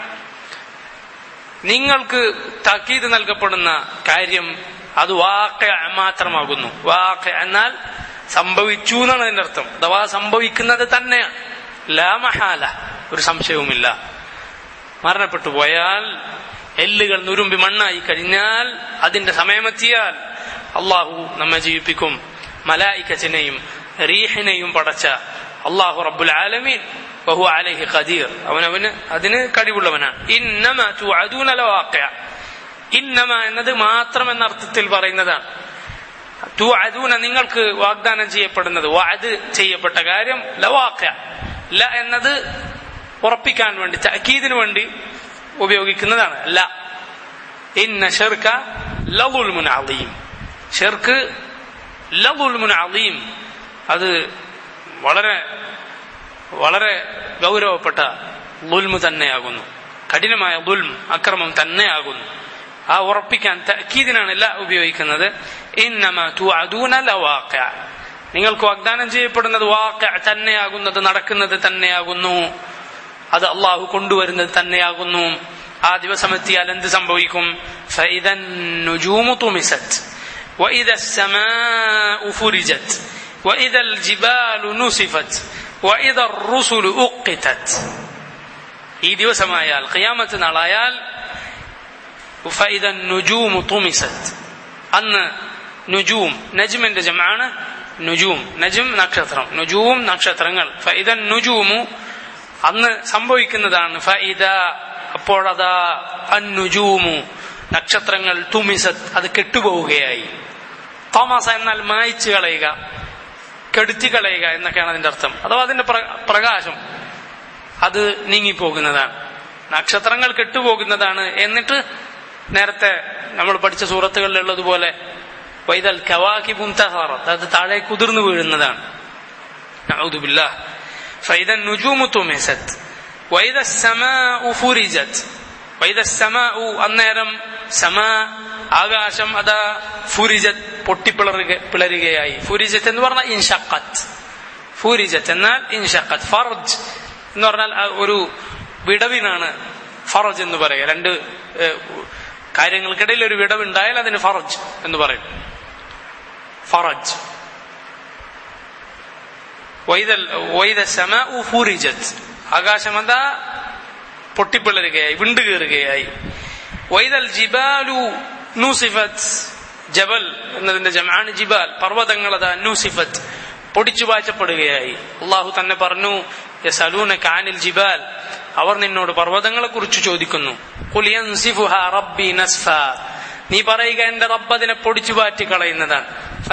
നിങ്ങൾക്ക് തക്കീത് നൽകപ്പെടുന്ന കാര്യം അത് വാക്ക മാത്രമാകുന്നു വാക്ക എന്നാൽ സംഭവിച്ചു എന്നാണ് അതിന്റെ അർത്ഥം അഥവാ സംഭവിക്കുന്നത് തന്നെയാണ് ലാമഹാല ഒരു സംശയവുമില്ല മരണപ്പെട്ടു പോയാൽ എല്ലുകൾ നുരുമ്പി മണ്ണായി കഴിഞ്ഞാൽ അതിന്റെ സമയമെത്തിയാൽ അള്ളാഹു നമ്മെ ജീവിപ്പിക്കും മലായിക്കച്ചിനെയും റീഹിനെയും പടച്ച അള്ളാഹു റബ്ബുൽ ആലമീൻ വഹു അലൈഹി ഖദീർ അവനവന് അതിന് കഴിവുള്ളവനാണ് ഇന്നമ തുഅദൂന ലവാഖിഅ ഇന്നമ എന്നത് മാത്രം എന്ന അർത്ഥത്തിൽ പറയുന്നതാണ് തുഅദൂന നിങ്ങൾക്ക് വാഗ്ദാനം ചെയ്യപ്പെടുന്നത് വഅദ് ചെയ്യപ്പെട്ട കാര്യം ലവാഖിഅ ല എന്നത് ഉറപ്പിക്കാൻ വേണ്ടി തഅക്കീദിന് വേണ്ടി ഉപയോഗിക്കുന്നതാണ് ല ഇന്ന ഷിർക ലളുൽമുൻ അളീം ഷിർക്ക് ലളുൽമുൻ അളീം അത് വളരെ വളരെ ഗൗരവപ്പെട്ട ദുൽമ് തന്നെയാകുന്നു കഠിനമായ ദുൽം അക്രമം തന്നെയാകുന്നു ആ ഉറപ്പിക്കാൻ തക്കീദിനാണ് ല ഉപയോഗിക്കുന്നത് ഇന്നമ തുഅദൂന ലവാഖിഅ നിങ്ങൾക്ക് വാഗ്ദാനം ചെയ്യപ്പെടുന്നത് വാഖിഅ തന്നെയാകുന്നത് നടക്കുന്നത് തന്നെയാകുന്നു അത് അള്ളാഹു കൊണ്ടുവരുന്നത് തന്നെയാകുന്നു ആ ദിവസം എത്തിയാൽ എന്ത് സംഭവിക്കും فإذا النجوم طمست وإذا السماء فرجت وإذا الجبال نصفت وإذا الرسل أقتت ഈ ദിവസമായാൽ ഖിയാമത്ത് നാളായാൽ فإذا النجوم طمست അന്ന് നുജൂം നജ്മിന്റെ ജമാണ് നുജൂം നജ്ം നക്ഷത്രം നുജൂം നക്ഷത്രങ്ങൾ ഫൈദ നുജൂമു അന്ന് സംഭവിക്കുന്നതാണ് ഫൈദ അപ്പോഴതാ അന്നുജൂമു നക്ഷത്രങ്ങൾ തുമിസത്ത് അത് കെട്ടുപോവുകയായി തോമസ എന്നാൽ മായിച്ചു കളയുക കെടുത്തി കളയുക എന്നൊക്കെയാണ് അതിന്റെ അർത്ഥം അഥവാ അതിന്റെ പ്രകാശം അത് നീങ്ങിപ്പോകുന്നതാണ് നക്ഷത്രങ്ങൾ കെട്ടുപോകുന്നതാണ് എന്നിട്ട് നേരത്തെ നമ്മൾ പഠിച്ച സൂറത്തുകളിലുള്ളതുപോലെ വൈതൽ കവാക്കി മുന്തഹാറത്ത് അത് താഴെ കുതിർന്നു വീഴുന്നതാണ് فإذا النجوم طمست وإذا السماء فرجت وإذا السماء അന്നേരം സമാ ആകാശം അതാ ഫുരിജത്ത് പൊട്ടിപ്പിളറുക പിളരുകയായി ഫുരിജത്ത് എന്ന് പറഞ്ഞാൽ ഇൻഷക്കത്ത് ഫുരിജത്ത് എന്നാൽ ഇൻഷക്കത്ത് ഫർജ് എന്ന് പറഞ്ഞാൽ ഒരു വിടവിനാണ് ഫറജ് എന്ന് പറയുക രണ്ട് കാര്യങ്ങൾക്കിടയിൽ ഒരു വിടവുണ്ടായാൽ അതിന് ഫറജ് എന്ന് പറയും ഫറജ് ആകാശം എന്താ പൊട്ടിപ്പിളരുകയായി വിണ്ടുകയറുകയായി വൈദൽ ജിബാലു നൂസിഫത്ത് ജബൽ എന്നതിന്റെ ജമാണ് ജിബാൽ പർവ്വതങ്ങൾ അതാ നൂസിഫത്ത് പൊടിച്ചു വാഴ്ചപ്പെടുകയായി അള്ളാഹു തന്നെ പറഞ്ഞു യസലൂന കാനിൽ ജിബാൽ അവർ നിന്നോട് പർവ്വതങ്ങളെ കുറിച്ച് ചോദിക്കുന്നു റബ്ബി നസ്ഫ നീ പറയുക എന്റെ റബ്ബ് അതിനെ പൊടിച്ചു പാറ്റി കളയുന്നതാണ്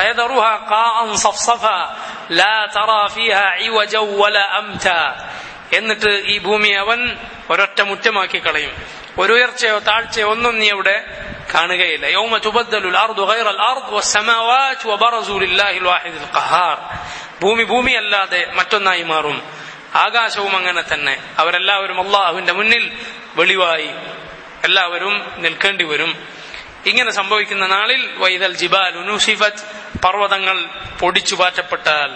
എന്നിട്ട് ഈ ഭൂമി അവൻ ഒരൊറ്റ മുറ്റമാക്കി കളയും ഒരു ഉയർച്ചയോ താഴ്ചയോ ഒന്നും നീ അവിടെ കാണുകയില്ല യൗമ തുബദ്ദലുൽ അർദു ഗൈറൽ അർദ് വസ്സമാവാത് വബറസു ലില്ലാഹിൽ വാഹിദിൽ ഖഹാർ ഭൂമി ഭൂമിയല്ലാതെ മറ്റൊന്നായി മാറും ആകാശവും അങ്ങനെ തന്നെ അവരെല്ലാവരും അള്ളാഹുവിന്റെ മുന്നിൽ വെളിവായി എല്ലാവരും നിൽക്കേണ്ടി വരും ഇങ്ങനെ സംഭവിക്കുന്ന നാളിൽ വൈദൽ ജിബാൽ ഉനുസിഫത്ത് പർവ്വതങ്ങൾ പൊടിച്ചു പാറ്റപ്പെട്ടാൽ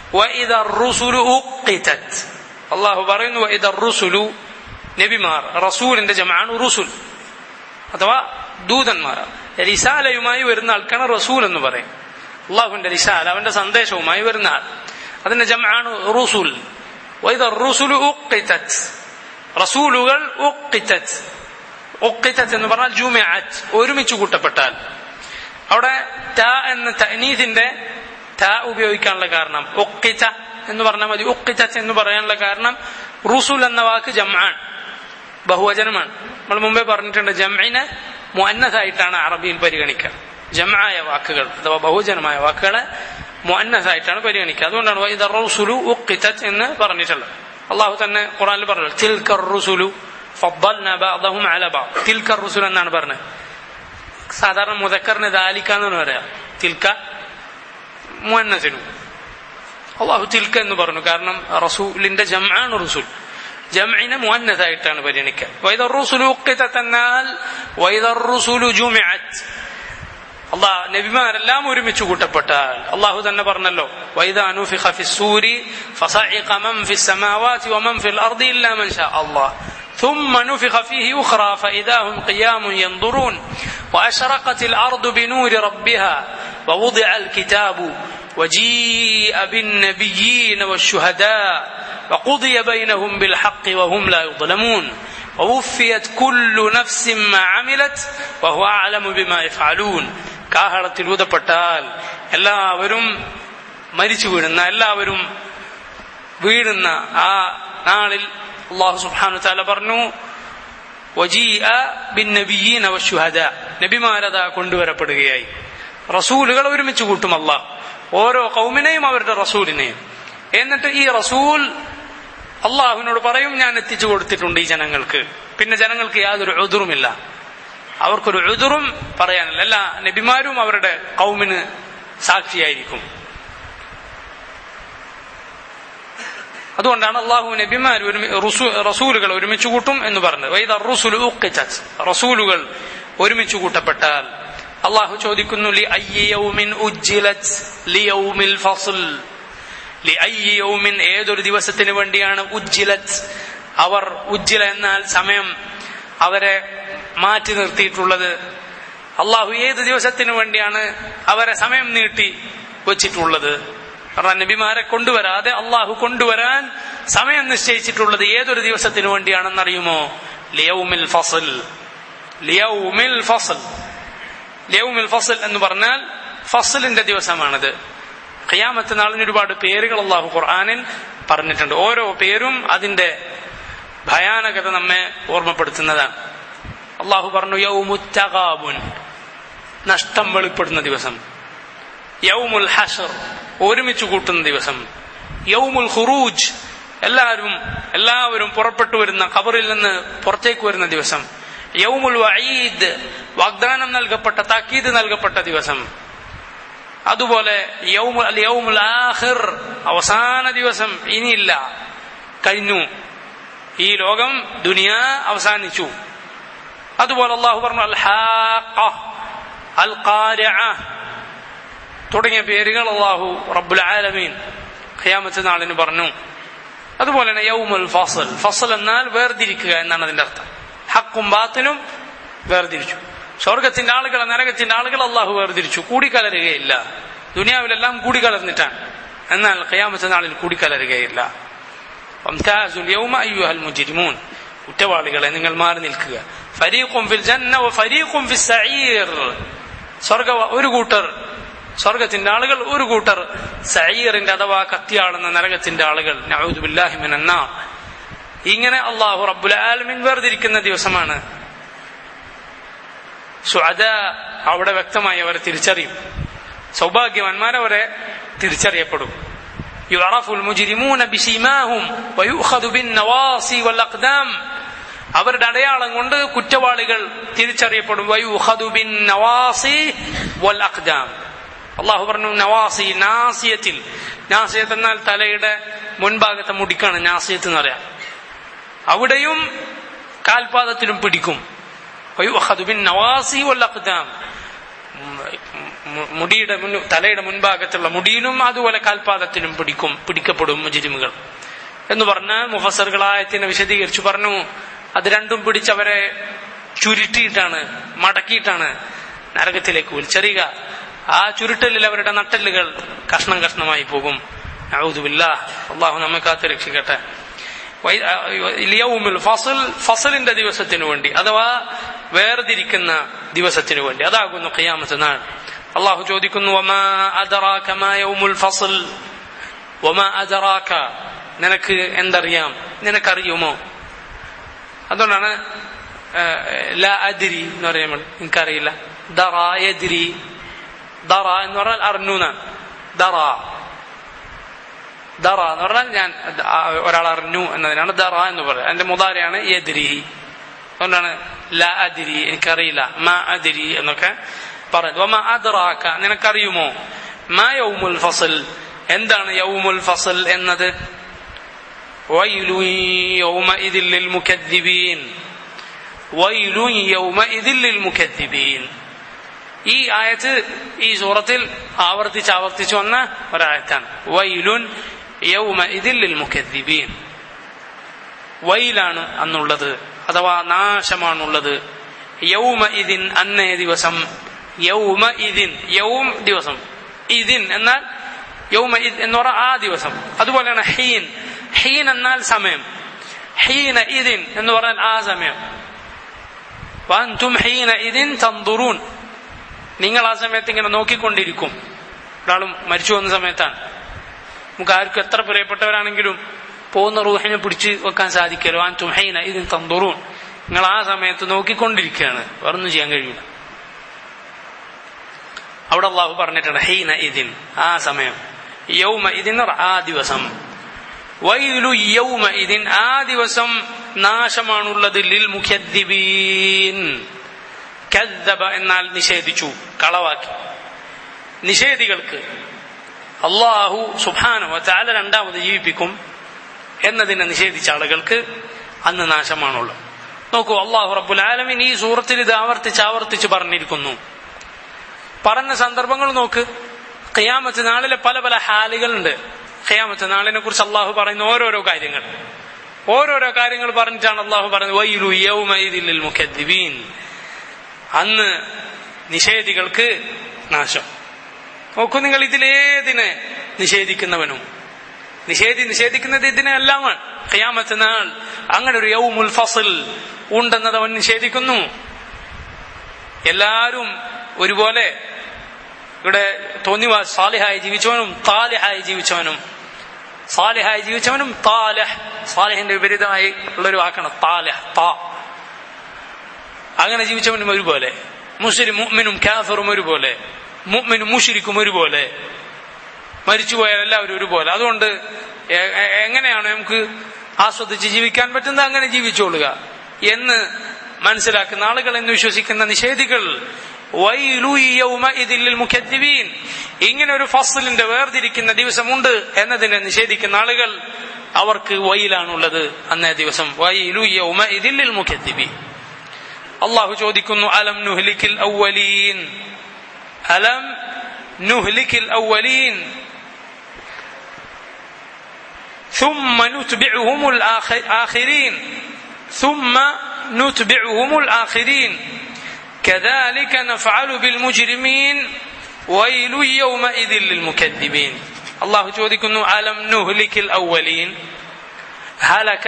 അള്ളാഹു പറയുന്നു വൈദർ റുസുലു നബിമാർ റസൂലിന്റെ ജമാണ് റുസുൽ അഥവാ ദൂതന്മാർ റിസാലയുമായി വരുന്ന ആൾക്കാണ് റസൂൽ എന്ന് പറയും അള്ളാഹുവിന്റെ റിസാല അവന്റെ സന്ദേശവുമായി വരുന്ന ആൾ അതിന്റെ ജമാണ് റുസുൽ വൈദർ റുസുലു ഉഖിതത് റസൂലുകൾ ഉഖിതത് ഒക്കിത്തത്ത് എന്ന് പറഞ്ഞാൽ ജൂമിഅത്ത് ഒരുമിച്ച് കൂട്ടപ്പെട്ടാൽ അവിടെ ത എന്ന തനീതിന്റെ ത ഉപയോഗിക്കാനുള്ള കാരണം ഒക്കിത്ത എന്ന് പറഞ്ഞാൽ മതി ഒക്കിത്തത്ത് എന്ന് പറയാനുള്ള കാരണം റുസുൽ എന്ന വാക്ക് ജംആൻ ബഹുവചനമാണ് നമ്മൾ മുമ്പേ പറഞ്ഞിട്ടുണ്ട് ജംഇനെ മുഅന്നസായിട്ടാണ് അറബിയിൽ പരിഗണിക്കുക ജംആയ വാക്കുകൾ അഥവാ ബഹുജനമായ വാക്കുകളെ മുഅന്നസായിട്ടാണ് പരിഗണിക്കുക അതുകൊണ്ടാണ് ഇത് റസുലു ഉക്കിത്തത്ത് എന്ന് പറഞ്ഞിട്ടുള്ളത് അള്ളാഹു തന്നെ ഖുറാനിൽ പറഞ്ഞു തിൽക്കർ റുസുലു ഫബ്ബൽന ബഅദഹും അല ബഅദ് തിൽക്കർ റുസുൽ എന്നാണ് പറഞ്ഞത് സാധാരണ മുദക്കറിന് ദാലിക്ക എന്നാണ് പറയാ തിൽക്ക മുന്നസിനും അള്ളാഹു തിൽക്ക എന്ന് പറഞ്ഞു കാരണം റസൂലിന്റെ ജമാണ് റസൂൽ ജംഇനെ മുന്നതായിട്ടാണ് പരിഗണിക്കുക വൈദർ റുസുലു എന്നാൽ വൈദർ റുസുലു ജുമിഅത്ത് അള്ളാഹ് നബിമാരെല്ലാം ഒരുമിച്ച് കൂട്ടപ്പെട്ടാൽ അള്ളാഹു തന്നെ പറഞ്ഞല്ലോ വൈദാ നുഫിഖ ഫിസ്സൂരി ഫസഇഖ മൻ ഫിസ്സമാവാതി വമൻ ഫിൽ അർദി ഇല്ലാ മൻ ശാ അല്ലാഹ് ثم نفخ فيه أخرى فإذا هم قيام ينظرون وأشرقت الأرض بنور ربها ووضع الكتاب وجيء بالنبيين والشهداء وقضي بينهم بالحق وهم لا يظلمون ووفيت كل نفس ما عملت وهو أعلم بما يفعلون കാഹളത്തിൽ ഊതപ്പെട്ടാൽ എല്ലാവരും മരിച്ചു വീഴുന്ന എല്ലാവരും വീഴുന്ന ആ നാളിൽ അള്ളാഹു സുബ്ഹാനു താല പറഞ്ഞു നബിമാരത കൊണ്ടുവരപ്പെടുകയായി റസൂലുകൾ ഒരുമിച്ച് കൂട്ടും അള്ളാഹ് ഓരോ കൗമിനെയും അവരുടെ റസൂലിനെയും എന്നിട്ട് ഈ റസൂൽ അള്ളാഹുവിനോട് പറയും ഞാൻ എത്തിച്ചു കൊടുത്തിട്ടുണ്ട് ഈ ജനങ്ങൾക്ക് പിന്നെ ജനങ്ങൾക്ക് യാതൊരു എതിറുമില്ല അവർക്കൊരു എതിറും പറയാനില്ല എല്ലാ നബിമാരും അവരുടെ കൗമിന് സാക്ഷിയായിരിക്കും അതുകൊണ്ടാണ് അള്ളാഹു നബിമാർ റസൂലുകൾ ഒരുമിച്ച് കൂട്ടും എന്ന് പറഞ്ഞത് വൈദ റുസുൽ റസൂലുകൾ ഒരുമിച്ച് കൂട്ടപ്പെട്ടാൽ അള്ളാഹു ചോദിക്കുന്നു ലി അയ്യൗമിൻ ഉജ്ജിലത് ലിയൗമിൽ ഫസ്ൽ ലി അയ്യൗമിൻ ഏതൊരു ദിവസത്തിന് വേണ്ടിയാണ് ഉജ്ജിലത് അവർ ഉജ്ജില എന്നാൽ സമയം അവരെ മാറ്റി നിർത്തിയിട്ടുള്ളത് അള്ളാഹു ഏത് ദിവസത്തിന് വേണ്ടിയാണ് അവരെ സമയം നീട്ടി വച്ചിട്ടുള്ളത് കാരണം നബിമാരെ കൊണ്ടുവരാതെ അള്ളാഹു കൊണ്ടുവരാൻ സമയം നിശ്ചയിച്ചിട്ടുള്ളത് ഏതൊരു ദിവസത്തിന് വേണ്ടിയാണെന്നറിയുമോ ലിയൗമിൽ ഫസൽ ലിയൗമിൽ ഫസൽ ലിയൗമിൽ ഫസൽ എന്ന് പറഞ്ഞാൽ ഫസലിന്റെ ദിവസമാണിത് ഖിയാമത്ത് നാളിന് ഒരുപാട് പേരുകൾ അള്ളാഹു ഖുർആാനിൽ പറഞ്ഞിട്ടുണ്ട് ഓരോ പേരും അതിന്റെ ഭയാനകത നമ്മെ ഓർമ്മപ്പെടുത്തുന്നതാണ് അള്ളാഹു പറഞ്ഞു യൗമുത്തകാബുൻ നഷ്ടം വെളിപ്പെടുന്ന ദിവസം യൗമുൽ ഹഷർ ഒരുമിച്ച് കൂട്ടുന്ന ദിവസം യൗമുൽ ഖുറൂജ് എല്ലാവരും എല്ലാവരും പുറപ്പെട്ടു വരുന്ന ഖബറിൽ നിന്ന് പുറത്തേക്ക് വരുന്ന ദിവസം യൗമുൽ വഈദ് വാഗ്ദാനം നൽകപ്പെട്ട താക്കീത് നൽകപ്പെട്ട ദിവസം അതുപോലെ യൗമുൽ യൗമുൽ ആഖിർ അവസാന ദിവസം ഇനിയില്ല കഴിഞ്ഞു ഈ ലോകം ദുനിയ അവസാനിച്ചു അതുപോലെ അള്ളാഹു പറഞ്ഞു അൽ അൽ തുടങ്ങിയ പേരുകൾ അള്ളാഹു റബ്ബുൽ ആലമീൻ ഖിയാമത്ത് നാളിന് പറഞ്ഞു അതുപോലെ തന്നെ യൗമുൽ ഫസൽ ഫസൽ എന്നാൽ വേർതിരിക്കുക എന്നാണ് അതിന്റെ അർത്ഥം ഹക്കും ബാത്തിനും വേർതിരിച്ചു സ്വർഗത്തിന്റെ ആളുകൾ നരകത്തിന്റെ ആളുകൾ അള്ളാഹു വേർതിരിച്ചു കൂടിക്കലരുകയില്ല ദുനിയാവിലെല്ലാം കൂടിക്കലർന്നിട്ടാണ് എന്നാൽ ഖിയാമത്ത് നാളിൽ കൂടിക്കലരുകയില്ല മുജിരിമൂൻ കുറ്റവാളികളെ നിങ്ങൾ മാറി നിൽക്കുക ഫരീഖും ഫിൽ ജന്ന ഫരീഖും ഫിൽ സഈർ സ്വർഗ ഒരു കൂട്ടർ സ്വർഗത്തിന്റെ ആളുകൾ ഒരു കൂട്ടർ സഈറിന്റെ അഥവാ കത്തിയാളുന്ന നരകത്തിന്റെ ആളുകൾ നഊദുബില്ലാഹിമിനെന്ന ഇങ്ങനെ അള്ളാഹു റബ്ബുൽ ആലമിൻ വേർതിരിക്കുന്ന ദിവസമാണ് സുഅദ അവിടെ വ്യക്തമായി അവരെ തിരിച്ചറിയും സൗഭാഗ്യവാന്മാരവരെ തിരിച്ചറിയപ്പെടും يعرف المجرمون بسيماهم ويؤخذ بالنواصي والأقدام അവരുടെ അടയാളം കൊണ്ട് കുറ്റവാളികൾ തിരിച്ചറിയപ്പെടും വയുഹദു ബിൻ നവാസി വൽ അഖ്ദാം അള്ളാഹു പറഞ്ഞു നവാസി നാസിയത്തിൽ നാസിയത്ത് എന്നാൽ തലയുടെ മുൻഭാഗത്തെ മുടിക്കാണ് നാസിയത്ത് എന്ന് പറയാം അവിടെയും കാൽപാദത്തിലും പിടിക്കും വയുഹദു ബിൻ നവാസി വൽ അഖ്ദാം മുടിയുടെ മുൻ തലയുടെ മുൻഭാഗത്തുള്ള മുടിയിലും അതുപോലെ കാൽപാദത്തിലും പിടിക്കും പിടിക്കപ്പെടും മുജിരിമുകൾ എന്ന് പറഞ്ഞാൽ മുഫസറുകളായത്തിനെ വിശദീകരിച്ചു പറഞ്ഞു അത് രണ്ടും പിടിച്ചവരെ ചുരുട്ടിയിട്ടാണ് മടക്കിയിട്ടാണ് നരകത്തിലേക്ക് വലിച്ചെറിയുക ആ ചുരുട്ടലിൽ അവരുടെ നട്ടലുകൾ കഷ്ണം കഷ്ണമായി പോകും അള്ളാഹു നമ്മെ കാത്തു രക്ഷിക്കട്ടെ ഫസൽ ഫസലിന്റെ ദിവസത്തിനു വേണ്ടി അഥവാ വേർതിരിക്കുന്ന ദിവസത്തിനു വേണ്ടി അതാകുന്നു ഖിയാമത്ത് നാൾ അള്ളാഹു ചോദിക്കുന്നു നിനക്ക് എന്തറിയാം നിനക്കറിയുമോ അതുകൊണ്ടാണ് ല അദിരി എന്ന് പറയുമ്പോൾ എനിക്കറിയില്ല ദറ എതിരി ദറ എന്ന് പറഞ്ഞാൽ അറിഞ്ഞൂന്ന ദറ ദറ എന്ന് പറഞ്ഞാൽ ഞാൻ ഒരാൾ അറിഞ്ഞു എന്നതിനാണ് ദറ എന്ന് പറയുന്നത് അതിന്റെ മുതാരയാണ് എതിരി അതുകൊണ്ടാണ് ല അതിരി എനിക്കറിയില്ല മ അതിരി എന്നൊക്കെ പറയുന്നത് വമ അദ്റാക നിനക്കറിയുമോ മാ യൗമുൽ ഫസൽ എന്താണ് യൗമുൽ ഫസൽ എന്നത് വൈലു യൗമഇദിൽ ലിൽ മുകദ്ദിബീൻ വൈലു യൗമഇദിൽ ലിൽ മുകദ്ദിബീൻ ഈ ആയത്ത് ഈ സൂറത്തിൽ ആവർത്തിച്ച് ആവർത്തിച്ച് വന്ന ഒരായത്താണ് വൈലുൻ യൗമഇദിൽ ലിൽ മുകദ്ദിബീൻ വൈലാണ് അന്നുള്ളത് അഥവാ നാശമാണുള്ളത് യൗമ ഇതിൻ അന്നേ ദിവസം യൗമ ഇതിൻ യൗം ദിവസം ഇതിൻ എന്നാൽ യൗമ ഇദ് എന്ന് പറഞ്ഞാൽ ആ ദിവസം അതുപോലെയാണ് ഹീൻ ഹീൻ എന്നാൽ സമയം ഹീന ഇതിൻ എന്ന് പറഞ്ഞാൽ ആ സമയം വാൻതും ഹീന ഇതിൻ തന്തുറൂൻ നിങ്ങൾ ആ സമയത്ത് ഇങ്ങനെ നോക്കിക്കൊണ്ടിരിക്കും ഒരാളും മരിച്ചു വന്ന സമയത്താണ് നമുക്ക് ആർക്കും എത്ര പ്രിയപ്പെട്ടവരാണെങ്കിലും പോകുന്ന റൂഹിനെ പിടിച്ച് വെക്കാൻ സാധിക്കലോ ആ തുഹൈന ഇതിൻ തന്തുറൂൻ നിങ്ങൾ ആ സമയത്ത് നോക്കിക്കൊണ്ടിരിക്കുകയാണ് വേറൊന്നും ചെയ്യാൻ കഴിയില്ല അവിടെ അള്ളാഹു പറഞ്ഞിട്ടുണ്ട് ഹൈന ഇതിൻ ആ സമയം യൗമ ഇതിൻ ആ ദിവസം വൈലു യൗമ ഇതിൻ ആ ദിവസം നാശമാണുള്ളത് ലിൽ മുഖദ്ദിബീൻ കദ്ദബ എന്നാൽ നിഷേധിച്ചു കളവാക്കി നിഷേധികൾക്ക് അള്ളാഹു സുബാനവ താല രണ്ടാമത് ജീവിപ്പിക്കും എന്നതിനെ നിഷേധിച്ച ആളുകൾക്ക് അന്ന് നാശമാണുള്ളത് നോക്കൂ അള്ളാഹു റബ്ബുൽ ആലമിൻ ഈ സൂറത്തിൽ ഇത് ആവർത്തിച്ച് ആവർത്തിച്ച് പറഞ്ഞിരിക്കുന്നു പറഞ്ഞ സന്ദർഭങ്ങൾ നോക്ക് ഖിയാമത്ത് നാളിലെ പല പല ഹാലുകളുണ്ട് ഖിയാമത്ത് നാളിനെ കുറിച്ച് അള്ളാഹു പറയുന്ന ഓരോരോ കാര്യങ്ങൾ ഓരോരോ കാര്യങ്ങൾ പറഞ്ഞിട്ടാണ് അള്ളാഹു പറയുന്നത് വൈലു യൗമൈദിൽ മുഖദ്ദിബീൻ അന്ന് നിഷേധികൾക്ക് നാശം നോക്കൂ നിങ്ങൾ ഇതിലേതിനെ നിഷേധിക്കുന്നവനും നിഷേധി നിഷേധിക്കുന്നത് ഇതിനെല്ലാമാണ് ഖിയാമത്ത് നാൾ അങ്ങനെ ഒരു യൗമുൽ ഫസൽ ഉണ്ടെന്നത് അവൻ നിഷേധിക്കുന്നു എല്ലാരും ഒരുപോലെ ഇവിടെ തോന്നിവ സാലിഹായി ജീവിച്ചവനും താലിഹായി ജീവിച്ചവനും സാലിഹായി ജീവിച്ചവനും താലഹ് സാലിഹിന്റെ വിപരീതമായി ഉള്ളൊരു വാക്കാണ് താലഹ് താ അങ്ങനെ ജീവിച്ചവനും ഒരുപോലെ മുസ്ലിം മുഅ്മിനും കാഫറും ഒരുപോലെ മുഅ്മിനും മുഷിരിക്കും ഒരുപോലെ മരിച്ചുപോയാൽ എല്ലാവരും ഒരുപോലെ അതുകൊണ്ട് എങ്ങനെയാണ് നമുക്ക് ആസ്വദിച്ച് ജീവിക്കാൻ പറ്റുന്നത് അങ്ങനെ ജീവിച്ചോളുക എന്ന് മനസ്സിലാക്കുന്ന ആളുകൾ എന്ന് വിശ്വസിക്കുന്ന നിഷേധികൾ മുഖദ്ദിബീൻ ഇങ്ങനെ ഒരു ഫസലിന്റെ വേർതിരിക്കുന്ന ദിവസമുണ്ട് എന്നതിനെ നിഷേധിക്കുന്ന ആളുകൾ അവർക്ക് വയിലാണുള്ളത് അന്നേ ദിവസം വൈലു യൗമ ഇതിൽ മുഖദ്ദിബീൻ അള്ളാഹു ചോദിക്കുന്നു അലം നുഹ്ലിക്കിൽ ഔവലീൻ അലം നുഹ്ലിക്കിൽ ഔവലീൻ ثم نتبعهم الآخرين ثم نتبعهم الآخرين كذلك نفعل بالمجرمين ويل يومئذ للمكذبين الله ചോദിക്കുന്നു അലം നുഹ്ലിക്കിൽ ഔവലീൻ ഹലക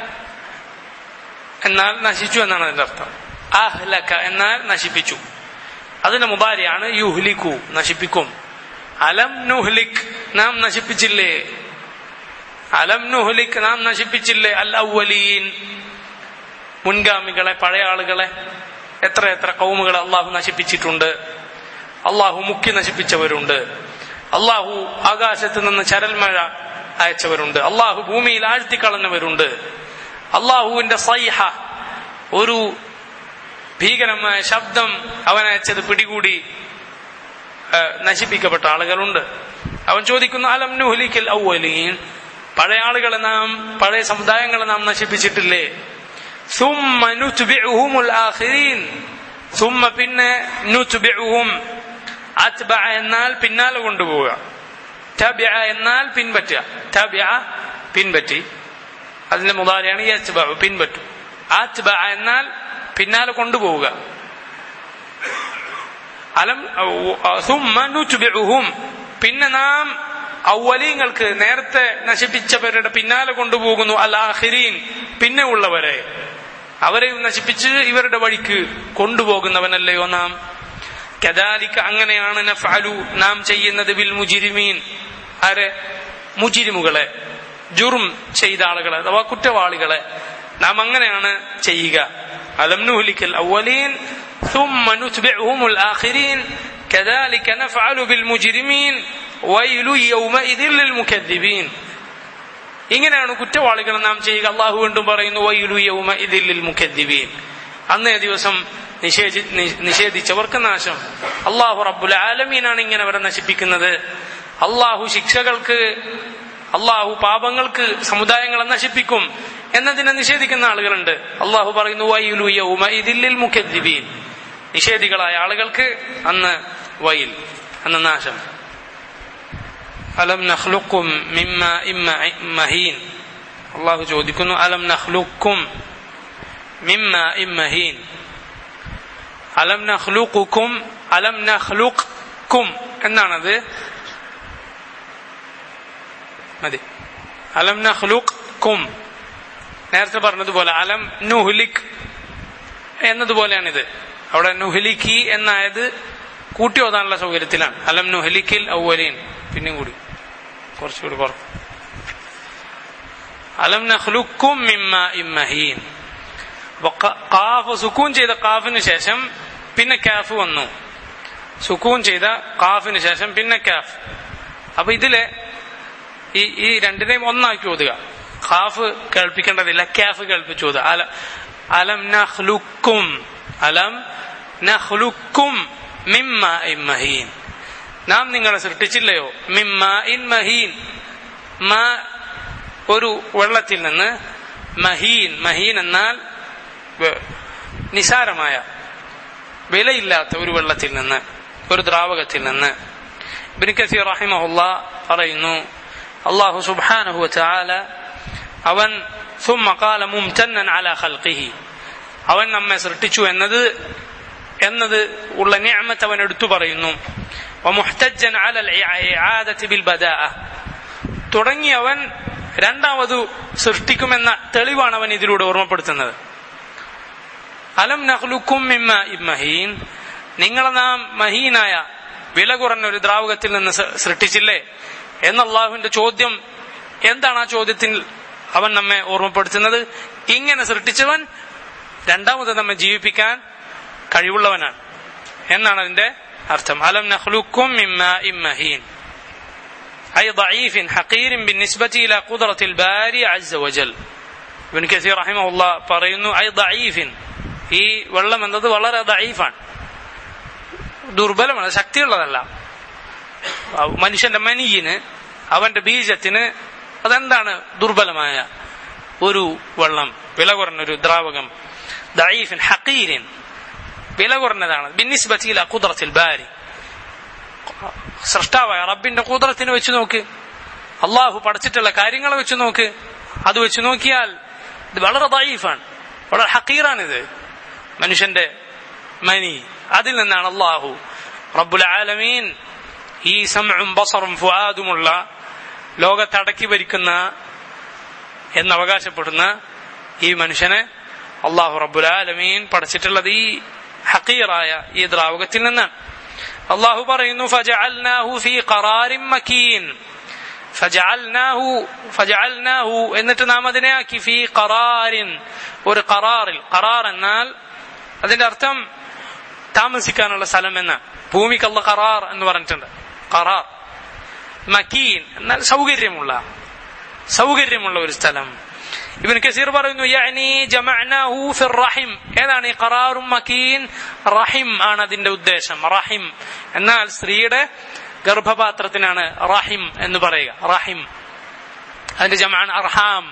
എന്നാൽ നശിച്ചു എന്നാണ് അതിന്റെ അർത്ഥം അഹ്ലക എന്നാൽ നശിപ്പിച്ചു അതിന്റെ മുതാരിയാണ് യുഹ്ലിക്കു നശിപ്പിക്കും അലം നുഹ്ലിക് നാം നശിപ്പിച്ചില്ലേ അലം നുഹ്ലിക് നാം നശിപ്പിച്ചില്ലേ അൽ ഔവലീൻ മുൻഗാമികളെ പഴയ ആളുകളെ എത്ര എത്ര കൗമുകളെ അള്ളാഹു നശിപ്പിച്ചിട്ടുണ്ട് അള്ളാഹു മുക്കി നശിപ്പിച്ചവരുണ്ട് അള്ളാഹു ആകാശത്ത് നിന്ന് ചരൽമഴ അയച്ചവരുണ്ട് അള്ളാഹു ഭൂമിയിൽ ആഴ്ത്തിക്കളഞ്ഞവരുണ്ട് അള്ളാഹുവിന്റെ സൈഹ ഒരു ഭീകരമായ ശബ്ദം അവനയച്ചത് പിടികൂടി നശിപ്പിക്കപ്പെട്ട ആളുകളുണ്ട് അവൻ ചോദിക്കുന്നു അലം നുഹ്ലിക്കൽ ഔവലീൻ പഴയ ആളുകളെ നാം പഴയ സമുദായങ്ങളെ നാം നശിപ്പിച്ചിട്ടില്ലേ ثم نتبعهم الآخرين ثم പിന്നെ نتبعهم അത്ബഅ എന്നാൽ പിന്നാലെ കൊണ്ടുപോവുക തബിഅ എന്നാൽ പിൻപറ്റുക തബിഅ പിൻപറ്റി അതിന്റെ മുതാരയാണ് യത്ബഅ പിൻപറ്റും അത്ബഅ എന്നാൽ പിന്നാലെ കൊണ്ടുപോവുക അലം ثم نتبعهم പിന്നെ നാം ഔവലീങ്ങൾക്ക് നേരത്തെ നശിപ്പിച്ചവരുടെ പിന്നാലെ കൊണ്ടുപോകുന്നു അൽ ആഹിരീൻ പിന്നെ ഉള്ളവരെ അവരെയും നശിപ്പിച്ച് ഇവരുടെ വഴിക്ക് കൊണ്ടുപോകുന്നവനല്ലയോ നാം കദാലിക്ക അങ്ങനെയാണ് നഫ്അലു നാം ചെയ്യുന്നത് ബിൽ മുജിരിമീൻ ആരെ മുജിരിമുകളെ ജുറും ചെയ്ത ആളുകളെ അഥവാ കുറ്റവാളികളെ നാം അങ്ങനെയാണ് ചെയ്യുക അലം നുഹ്ലിക്കൽ അവലീൻ ثم نتبعهم الآخرين كذلك نفعل بالمجرمين ويل يومئذ للمكذبين ഇങ്ങനെയാണ് കുറ്റവാളികൾ നാം ചെയ്യുക അള്ളാഹു വീണ്ടും പറയുന്നു വൈലു യൗമ ഇതിൽ മുഖദ്ദിബീൻ അന്നേ ദിവസം നിഷേധി നി- നിഷേധിച്ചവർക്ക് നാശം അള്ളാഹു റബ്ബുൽ ആലമീനാണ് ഇങ്ങനെ അവരെ നശിപ്പിക്കുന്നത് അള്ളാഹു ശിക്ഷകൾക്ക് അള്ളാഹു പാപങ്ങൾക്ക് സമുദായങ്ങളെ നശിപ്പിക്കും എന്നതിനെ നിഷേധിക്കുന്ന ആളുകളുണ്ട് അള്ളാഹു പറയുന്നു വൈലു യൗമഇദില്ലിൽ മുഖദ്ദിബീൻ നിഷേധികളായ ആളുകൾക്ക് അന്ന് വൈൽ അന്ന് നാശം അലം നഖ്ലുക്കും മിമ്മ ഇമ്മ മഹീൻ അള്ളാഹു ചോദിക്കുന്നു അലം നഖ്ലുക്കും മിമ്മ ഇമ്മഹീൻ അലം നഖ്ലുഖുക്കും അലം നഖ്ലുഖ്കും എന്നാണത് മതി അലം നഖ്ലുഖ്കും നേരത്തെ പറഞ്ഞതുപോലെ അലം നുഹ്ലിക് എന്നതുപോലെയാണിത് അവിടെ നുഹ്ലിക്കി എന്നായത് കൂട്ടി ഓതാനുള്ള സൗകര്യത്തിലാണ് അലം നുഹ്ലിക്കിൽ ഔവലീൻ പിന്നെയും കൂടി കുറച്ചുകൂടി കുറക്കും അലം നഖ്ലുക്കും മിമ്മ ഇമ്മഹീൻ അപ്പൊ ക- കാഫ് സുക്കൂൻ ചെയ്ത കാഫിന് ശേഷം പിന്നെ കാഫ് വന്നു സുക്കൂൻ ചെയ്ത കാഫിന് ശേഷം പിന്നെ കാഫ് അപ്പൊ ഇതിലെ ഈ ഈ രണ്ടിനെയും ഒന്നാക്കി ഓതുക ഖാഫ് കേൾപ്പിക്കേണ്ടതില്ല കാഫ് കേൾപ്പിച്ചു ഓതുക അല അലം നഖ്ലുക്കും അലം നഖ്ലുക്കും മിമ്മ ഇമ്മഹീൻ നാം നിങ്ങളെ സൃഷ്ടിച്ചില്ലയോ മിമ്മ ഇൻ മഹീൻ മ ഒരു വെള്ളത്തിൽ നിന്ന് മഹീൻ മഹീൻ എന്നാൽ വെ- നിസാരമായ വിലയില്ലാത്ത ഒരു വെള്ളത്തിൽ നിന്ന് ഒരു ദ്രാവകത്തിൽ നിന്ന് ഇബ്നു കസീർ റഹിമഹുല്ല പറയുന്നു അള്ളാഹു സുബ്ഹാനഹു വതആല അവൻ ثم قال ممتنا على خلقه അവൻ നമ്മെ സൃഷ്ടിച്ചു എന്നത് എന്നത് ഉള്ള നിഅമത്ത് അവൻ എടുത്തു പറയുന്നു ومحتجا على الإعادة بالبداءة തുടങ്ങി അവൻ രണ്ടാമത് സൃഷ്ടിക്കുമെന്ന തെളിവാണ് അവൻ ഇതിലൂടെ ഓർമ്മപ്പെടുത്തുന്നത് അലം നഖ്ലുക്കും മിമ്മ ഇമ്മഹീൻ നിങ്ങളെ നാം മഹീനായ വില കുറഞ്ഞ ഒരു ദ്രാവകത്തിൽ നിന്ന് സ- സൃഷ്ടിച്ചില്ലേ എന്ന അള്ളാഹുവിന്റെ ചോദ്യം എന്താണ് ആ ചോദ്യത്തിൽ അവൻ നമ്മെ ഓർമ്മപ്പെടുത്തുന്നത് ഇങ്ങനെ സൃഷ്ടിച്ചവൻ രണ്ടാമത് നമ്മെ ജീവിപ്പിക്കാൻ കഴിവുള്ളവനാണ് എന്നാണ് അതിന്റെ അർത്ഥം അലം നഖ്ലുക്കും മിമ്മ ഇമ്മഹീൻ أي ضعيف حقير بالنسبة إلى قدرة الباري عز وجل ഇബിൻ കസീർ റഹിമഹുല്ല പറയുന്നു ഐ ദഈഫിൻ ഈ വെള്ളം എന്നത് വളരെ ദഈഫാണ് ദുർബലമാണ് ശക്തിയുള്ളതല്ല അഹ് മനുഷ്യന്റെ മനിയിന് അവന്റെ ബീജത്തിന് അതെന്താണ് ദുർബലമായ ഒരു വെള്ളം വില കുറഞ്ഞൊരു ദ്രാവകം ദഈഫിൻ ഹഖീരിൻ വില കുറഞ്ഞതാണ് ബിന്നിസ്ബത്തിയില കുദ്റത്തിൽ ബാരി സൃഷ്ടാവായ റബ്ബിന്റെ കുതിരത്തിന് വെച്ച് നോക്ക് അള്ളാഹു പഠിച്ചിട്ടുള്ള കാര്യങ്ങളെ വെച്ച് നോക്ക് അത് വെച്ച് നോക്കിയാൽ ഇത് വളരെ ദൈഫാണ് വളരെ ഹക്കീറാണിത് മനുഷ്യന്റെ മനി അതിൽ നിന്നാണ് അള്ളാഹു റബ്ബുൽ ആലമീൻ ഈ സമഴും ബസറും ഫുആദുമുള്ള ലോകത്തടക്കി ഭരിക്കുന്ന എന്ന് അവകാശപ്പെടുന്ന ഈ മനുഷ്യനെ അള്ളാഹു റബ്ബുൽ ആലമീൻ പഠിച്ചിട്ടുള്ളത് ഈ ഹക്കീറായ ഈ ദ്രാവകത്തിൽ നിന്നാണ് അള്ളാഹു പറയുന്നു ഫജഅൽനാഹു ഫീ ഖറാരിൻ മക്കീൻ ഫജഅൽനാഹു ഫജഅൽനാഹു എന്നിട്ട് നാം അതിനെ ആക്കി ഫീ ഖറാരിൻ ഒരു ഖറാറിൽ ഖറാർ എന്നാൽ അതിന്റെ അർത്ഥം താമസിക്കാനുള്ള സ്ഥലം എന്ന ഭൂമിക്കുള്ള ഖറാർ എന്ന് പറഞ്ഞിട്ടുണ്ട് ഖറാർ മക്കീൻ എന്നാൽ സൗകര്യമുള്ള സൗകര്യമുള്ള ഒരു സ്ഥലം ഇബിൻ കസീർ പറയുന്നു യഅനി ജമഅനാഹു ഫിർ റഹിം ഏതാണ് ഈ ഖറാറും മക്കീൻ റഹിം ആണ് അതിന്റെ ഉദ്ദേശം റഹിം എന്നാൽ സ്ത്രീയുടെ ഗർഭപാത്രത്തിനാണ് റഹിം എന്ന് പറയുക റഹിം അതിന്റെ ജമാണ് അർഹാം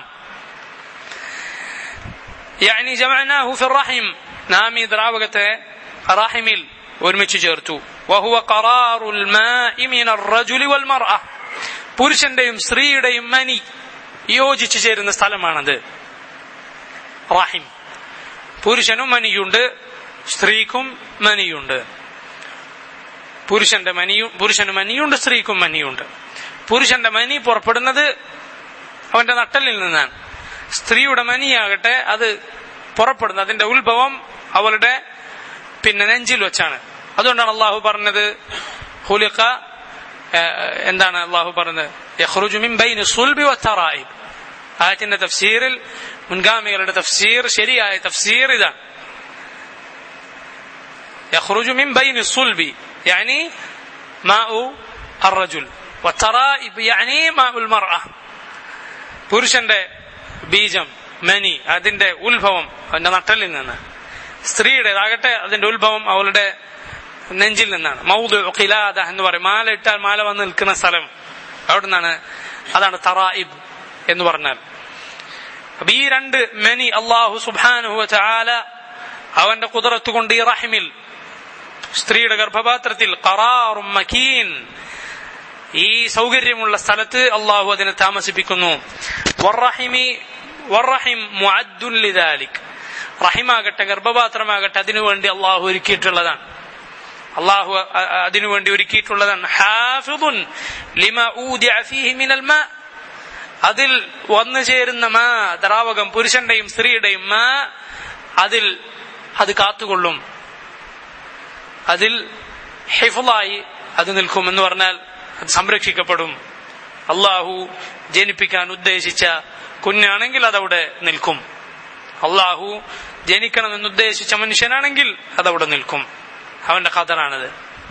യഅനി ജമഅനാഹു ഫിർ റഹിം നാം ഈ ദ്രാവകത്തെ റഹിമിൽ ഒരുമിച്ച് ചേർത്തു വഹുവ ഖറാറുൽ മാഇ മിനർ റജുലി വൽ മർഅ പുരുഷന്റെയും സ്ത്രീയുടെയും മനി യോജിച്ചു ചേരുന്ന സ്ഥലമാണത് റഹിം പുരുഷനും മനിയുണ്ട് സ്ത്രീക്കും മനിയുണ്ട് പുരുഷന്റെ മനിയും പുരുഷന് മനിയുണ്ട് സ്ത്രീക്കും മനിയുണ്ട് പുരുഷന്റെ മനി പുറപ്പെടുന്നത് അവന്റെ നട്ടലിൽ നിന്നാണ് സ്ത്രീയുടെ മനിയാകട്ടെ അത് പുറപ്പെടുന്നത് അതിന്റെ ഉത്ഭവം അവളുടെ പിന്നെ നെഞ്ചിൽ വെച്ചാണ് അതുകൊണ്ടാണ് അള്ളാഹു പറഞ്ഞത് ഹുലിഖ ഏഹ്, എന്താണ് അള്ളാഹു പറഞ്ഞത് യഖ്റുജു മിൻ ബൈനി സുൽബി വത്തറായിബ് ആയത്തിന്റെ തഫ്സീറിൽ മുൻഗാമികളുടെ തഫ്സീർ ശരിയായ തഫ്സീർ ഇതാണ് يخرج من بين الصلب يعني ماء الرجل والترائب يعني ماء المرأة പുരുഷന്റെ ബീജം മനി അതിന്റെ ഉത്ഭവം അവന്റെ നട്ടലിൽ നിന്ന് സ്ത്രീയുടേതാകട്ടെ അതിന്റെ ഉത്ഭവം അവളുടെ നെഞ്ചിൽ നിന്നാണ് മൗദ് ഖിലാദ എന്ന് പറയും മാല ഇട്ടാൽ മാല വന്ന് നിൽക്കുന്ന സ്ഥലം അവിടെ നിന്നാണ് അതാണ് തറായിബ് എന്ന് പറഞ്ഞാൽ അപ്പൊ ഈ രണ്ട് മെനി അള്ളാഹു സുബാനുഹു ചാല അവന്റെ കുതിരത്ത് കൊണ്ട് ഈ റഹിമിൽ സ്ത്രീയുടെ ഗർഭപാത്രത്തിൽ ഖറാറും മക്കീൻ ഈ സൗകര്യമുള്ള സ്ഥലത്ത് അള്ളാഹു അതിനെ താമസിപ്പിക്കുന്നു വറഹിമി വറഹിം മുഅദ്ദുൻ ലിദാലിക് റഹിമാകട്ടെ ഗർഭപാത്രമാകട്ടെ അതിനുവേണ്ടി അള്ളാഹു ഒരുക്കിയിട്ടുള്ളതാണ് അള്ളാഹു അതിനുവേണ്ടി ഒരുക്കിയിട്ടുള്ളതാണ് ഹാഫിദുൻ ലിമ ഊദിഅ ഫീഹി മിനൽ മാ അതിൽ വന്നു ചേരുന്ന മാ ദ്രാവകം പുരുഷന്റെയും സ്ത്രീയുടെയും മാ അതിൽ അത് കാത്തുകൊള്ളും അതിൽ ഹിഫുലായി അത് നിൽക്കും എന്ന് പറഞ്ഞാൽ അത് സംരക്ഷിക്കപ്പെടും അള്ളാഹു ജനിപ്പിക്കാൻ ഉദ്ദേശിച്ച കുഞ്ഞാണെങ്കിൽ അതവിടെ നിൽക്കും അള്ളാഹു ജനിക്കണമെന്ന് ഉദ്ദേശിച്ച മനുഷ്യനാണെങ്കിൽ അതവിടെ നിൽക്കും അവന്റെ ഖദറാണത്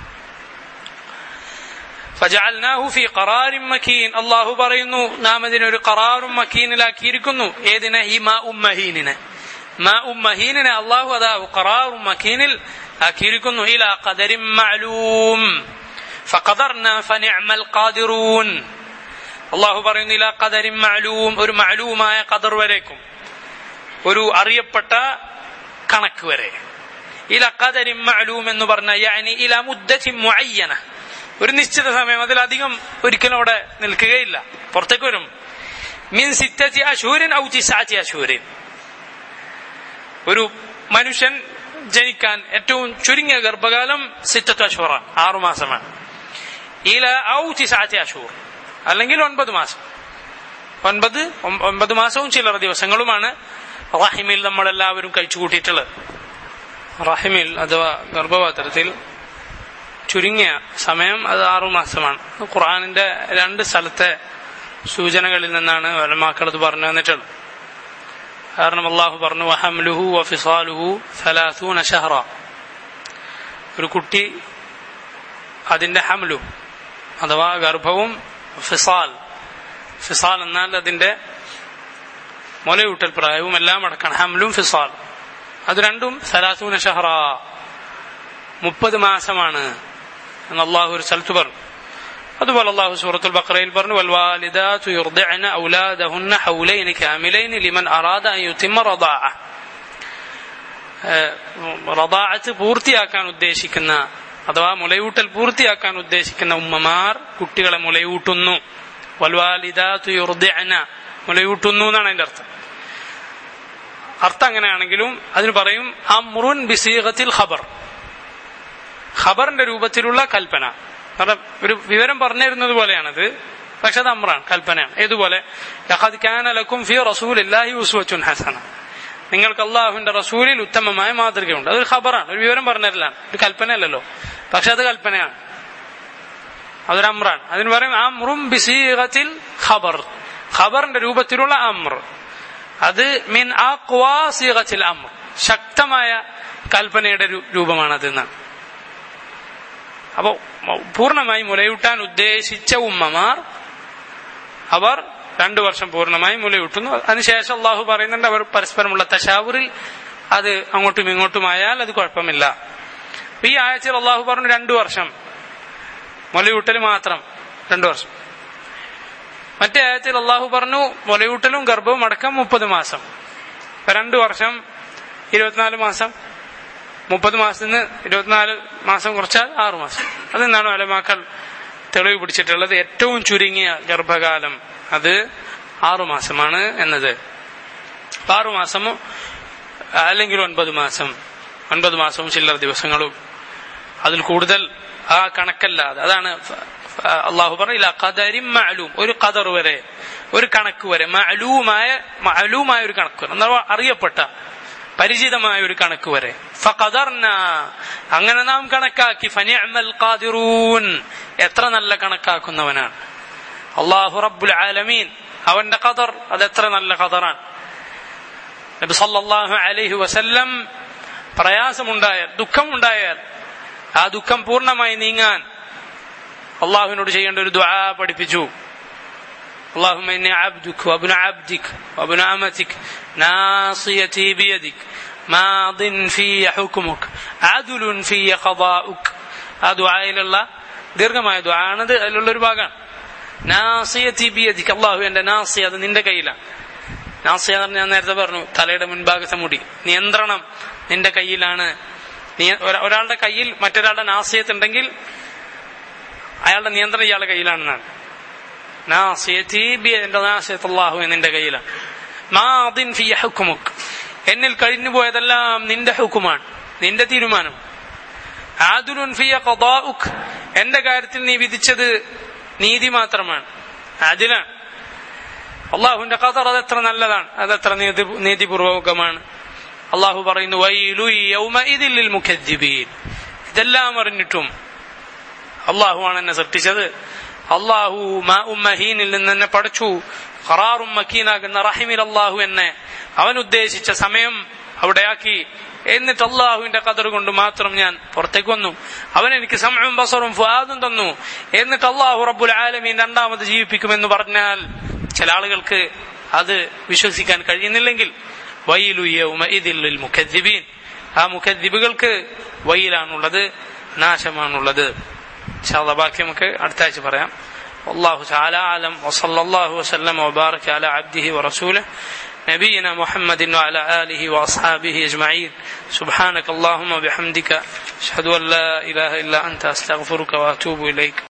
ഫജഅൽനാഹു ഫീ ഖറാരിൻ മക്കീൻ അല്ലാഹു പറയുന്നു നാം അതിനെ ഒരു ഖറാറും മക്കീനിലാക്കിയിരിക്കുന്നു ഏതിനെ ഈ മാ ഉമ്മഹീനിനെ മാ ഉമ്മഹീനിനെ അല്ലാഹു അതാ ഖറാറും മക്കീനിൽ ആക്കിയിരിക്കുന്നു ഇലാ ഖദരിൻ മഅലൂം ഫഖദർനാ ഫനിഅമൽ ഖാദിറൂൻ അല്ലാഹു പറയുന്നു ഇലാ ഖദരിൻ മഅലൂം ഒരു മഅലൂമായ ഖദർ വരേക്കും ഒരു അറിയപ്പെട്ട കണക്ക് വരെ ഇല ഖദരിൻ മഅലൂം എന്ന് പറഞ്ഞ യാനി ഇല മുദ്ദത്തിൻ മുഅയ്യന ഒരു നിശ്ചിത സമയം അതിലധികം ഒരിക്കലും അവിടെ നിൽക്കുകയില്ല പുറത്തേക്ക് വരും മിൻ സിറ്റത്തി അശൂരൻ ഔ തിസാറ്റി അശൂരൻ ഒരു മനുഷ്യൻ ജനിക്കാൻ ഏറ്റവും ചുരുങ്ങിയ ഗർഭകാലം സിറ്റത്ത് അശൂറാണ് ആറുമാസമാണ് ഇല ഔ തിസാറ്റി അശൂർ അല്ലെങ്കിൽ ഒൻപത് മാസം ഒൻപത് ഒൻപത് മാസവും ചില്ലറ ദിവസങ്ങളുമാണ് റഹിമിൽ നമ്മളെല്ലാവരും കഴിച്ചു കൂട്ടിയിട്ടുള്ളത് റഹിമിൽ അഥവാ ഗർഭപാത്രത്തിൽ ചുരുങ്ങിയ സമയം അത് ആറുമാസമാണ് ഖുർആാനിന്റെ രണ്ട് സ്ഥലത്തെ സൂചനകളിൽ നിന്നാണ് വലമാക്കൾ അത് പറഞ്ഞു തന്നിട്ടുള്ളത് കാരണം അള്ളാഹു പറഞ്ഞു വഹംലുഹു വഫിസാലുഹു സലാസൂന ഷഹറ ഒരു കുട്ടി അതിന്റെ ഹംലു അഥവാ ഗർഭവും ഫിസാൽ ഫിസാൽ എന്നാൽ അതിന്റെ മുലയൂട്ടൽ പ്രായവും എല്ലാം അടക്കണം ഹംലും ഫിസാൽ അത് രണ്ടും സലാസൂന ഷഹറ മുപ്പത് മാസമാണ് എന്ന് അള്ളാഹു ഒരു സ്ഥലത്ത് പറഞ്ഞു അതുപോലെ അള്ളാഹു സൂറത്തുൽ ബക്രയിൽ പറഞ്ഞു വൽവാലിദാതു യുർദിഅന ഔലാദഹുന്ന ഹൗലൈനി കാമിലൈനി ലിമൻ അറാദ അൻ യുതിമ്മ റദാഅ റദാഅത്ത് പൂർത്തിയാക്കാൻ ഉദ്ദേശിക്കുന്ന അഥവാ മുലയൂട്ടൽ പൂർത്തിയാക്കാൻ ഉദ്ദേശിക്കുന്ന ഉമ്മമാർ കുട്ടികളെ മുലയൂട്ടുന്നു വൽവാലിദാതു യുർദിഅന മുലയൂട്ടുന്നു എന്നാണ് അതിന്റെ അർത്ഥം അർത്ഥം അങ്ങനെയാണെങ്കിലും അതിന് പറയും അമ്രുൻ ബിസീഗത്തിൽ ഖബർ ഖബറിന്റെ രൂപത്തിലുള്ള കൽപ്പന കാരണം ഒരു വിവരം പറഞ്ഞിരുന്നത് പോലെയാണത് പക്ഷെ അത് അമ്രാണ് കൽപ്പനയാണ് ഏതുപോലെ ലഖദ്കാനലക്കും ഫി റസൂലില്ലാഹി ഉസ്വത്തുൻ ഹസന നിങ്ങൾക്ക് അള്ളാഹുവിന്റെ റസൂലിൽ ഉത്തമമായ മാതൃകയുണ്ട് അതൊരു ഖബറാണ് ഒരു വിവരം പറഞ്ഞിരലാണ് ഒരു കൽപ്പനയല്ലല്ലോ പക്ഷെ അത് കൽപ്പനയാണ് അതൊരു അമ്രാണ് അതിന് പറയും അമ്രും ബിസീഗത്തിൽ ഖബർ ഖബറിന്റെ രൂപത്തിലുള്ള അമ്ര അത് മിൻ ആക്വാസീകത്തിൽ അമ്മ ശക്തമായ കൽപ്പനയുടെ രൂപമാണ് അതെന്നാണ് അപ്പോ പൂർണ്ണമായി മുലയൂട്ടാൻ ഉദ്ദേശിച്ച ഉമ്മമാർ അവർ രണ്ടു വർഷം പൂർണ്ണമായി മുലയൂട്ടുന്നു അതിനുശേഷം അള്ളാഹു പറയുന്നുണ്ട് അവർ പരസ്പരമുള്ള തശാവൂറിൽ അത് അങ്ങോട്ടും ഇങ്ങോട്ടുമായാൽ അത് കുഴപ്പമില്ല ഈ ആഴ്ചയിൽ അള്ളാഹു പറഞ്ഞു രണ്ടു വർഷം മുലയൂട്ടൽ മാത്രം രണ്ടു വർഷം മറ്റേ ആയത്തിൽ അള്ളാഹു പറഞ്ഞു മുലയൂട്ടലും ഗർഭവും അടക്കം മുപ്പത് മാസം രണ്ടു വർഷം ഇരുപത്തിനാല് മാസം മുപ്പത് മാസത്തിൽ നിന്ന് ഇരുപത്തിനാല് മാസം കുറച്ചാൽ ആറു മാസം അതെന്താണ് അലമാക്കൾ തെളിവ് പിടിച്ചിട്ടുള്ളത് ഏറ്റവും ചുരുങ്ങിയ ഗർഭകാലം അത് ആറു മാസമാണ് എന്നത് ആറു മാസമോ അല്ലെങ്കിൽ ഒൻപത് മാസം ഒൻപത് മാസവും ചില്ലറ ദിവസങ്ങളും അതിൽ കൂടുതൽ ആ കണക്കല്ലാതെ അതാണ് അള്ളാഹു പറയില്ല കദരിം മഅലൂം ഒരു കദർ വരെ ഒരു കണക്ക് വരെ മഅലൂമായ മഅലൂമായ ഒരു കണക്ക് വരെ എന്നാൽ അറിയപ്പെട്ട പരിചിതമായ ഒരു കണക്ക് വരെ ഫഖദർന അങ്ങനെ നാം കണക്കാക്കി ഫനിഅമൽ ഖാദിറൂൻ എത്ര നല്ല കണക്കാക്കുന്നവനാണ് അള്ളാഹു റബ്ബുൽ ആലമീൻ അവന്റെ ഖദർ അത് എത്ര നല്ല ഖദറാണ് നബി സല്ലല്ലാഹു അലൈഹി വസല്ലം പ്രയാസമുണ്ടായാൽ ദുഃഖമുണ്ടായാൽ ആ ദുഃഖം പൂർണ്ണമായി നീങ്ങാൻ അള്ളാഹുവിനോട് ചെയ്യേണ്ട ഒരു ദുആ പഠിപ്പിച്ചു اللهم إني عبدك وابن عبدك وابن أمتك ناصيتي بيدك മാദിൻ ഫിയ ഹുക്കുമുക് അദുലുൻ ഫിയ ഖദാഉക് ആ ദുആയിലുള്ള ദീർഘമായ ദുആണത് അതിലുള്ള ഒരു ഭാഗമാണ് നാസിയത്തി ബിയദിക്ക് അള്ളാഹു എന്റെ നാസി അത് നിന്റെ കയ്യിലാണ് നാസിയ എന്ന് പറഞ്ഞാൽ ഞാൻ നേരത്തെ പറഞ്ഞു തലയുടെ മുൻഭാഗത്തെ മുടി നിയന്ത്രണം നിന്റെ കയ്യിലാണ് നിയ- ഒരാ- ഒരാളുടെ കയ്യിൽ മറ്റൊരാളുടെ നാസിയത്ത് ഉണ്ടെങ്കിൽ അയാളുടെ നിയന്ത്രണം ഇയാളുടെ കയ്യിലാണെന്നാണ് നാസിയത്തി ബി എന്റെ നാസിയത്ത് അള്ളാഹു നിന്റെ കയ്യിലാണ് മാദിൻ ഫി ഹുക്കുമുക് എന്നിൽ കഴിഞ്ഞു പോയതെല്ലാം നിന്റെ ഹുക്കുമാണ് നിന്റെ തീരുമാനം ആദുലുൻ ഫിയ ഖദാഉക് എന്റെ കാര്യത്തിൽ നീ വിധിച്ചത് നീതി മാത്രമാണ് അതിലാണ് അള്ളാഹുവിന്റെ ഖദർ അതെത്ര നല്ലതാണ് അതെത്ര നീതി നീതിപൂർവകമാണ് അള്ളാഹു പറയുന്നു വൈലു യൗമഇദിൽ ലിൽ മുഖദ്ദിബീൻ ഇതെല്ലാം അറിഞ്ഞിട്ടും അള്ളാഹുവാണ് എന്നെ സൃഷ്ടിച്ചത് അള്ളാഹു മാ ഉമ്മഹീനിൽ നിന്ന് എന്നെ പഠിച്ചു ഖറാറും മക്കീനാകുന്ന റഹിമിൽ അള്ളാഹു എന്നെ അവൻ ഉദ്ദേശിച്ച സമയം അവിടെയാക്കി എന്നിട്ട് അള്ളാഹുവിന്റെ കതർ കൊണ്ട് മാത്രം ഞാൻ പുറത്തേക്ക് വന്നു അവൻ എനിക്ക് സമയവും ബസറും ഫുആദും തന്നു എന്നിട്ട് അള്ളാഹു റബ്ബുൽ ആലമീൻ രണ്ടാമത് ജീവിപ്പിക്കുമെന്ന് പറഞ്ഞാൽ ചില ആളുകൾക്ക് അത് വിശ്വസിക്കാൻ കഴിയുന്നില്ലെങ്കിൽ വൈലു യൗമഇദിൽ ലിൽ മുഖദ്ദിബീൻ ആ മുഖദ്ദിബുകൾക്ക് വയിലാണുള്ളത് നാശമാണുള്ളത് إن شاء الله باقي مك أرتاج بريان والله تعالى أعلم وصلى الله وسلم وبارك على عبده ورسوله نبينا محمد وعلى آله وأصحابه أجمعين سبحانك اللهم وبحمدك أشهد أن لا إله إلا أنت أستغفرك وأتوب إليك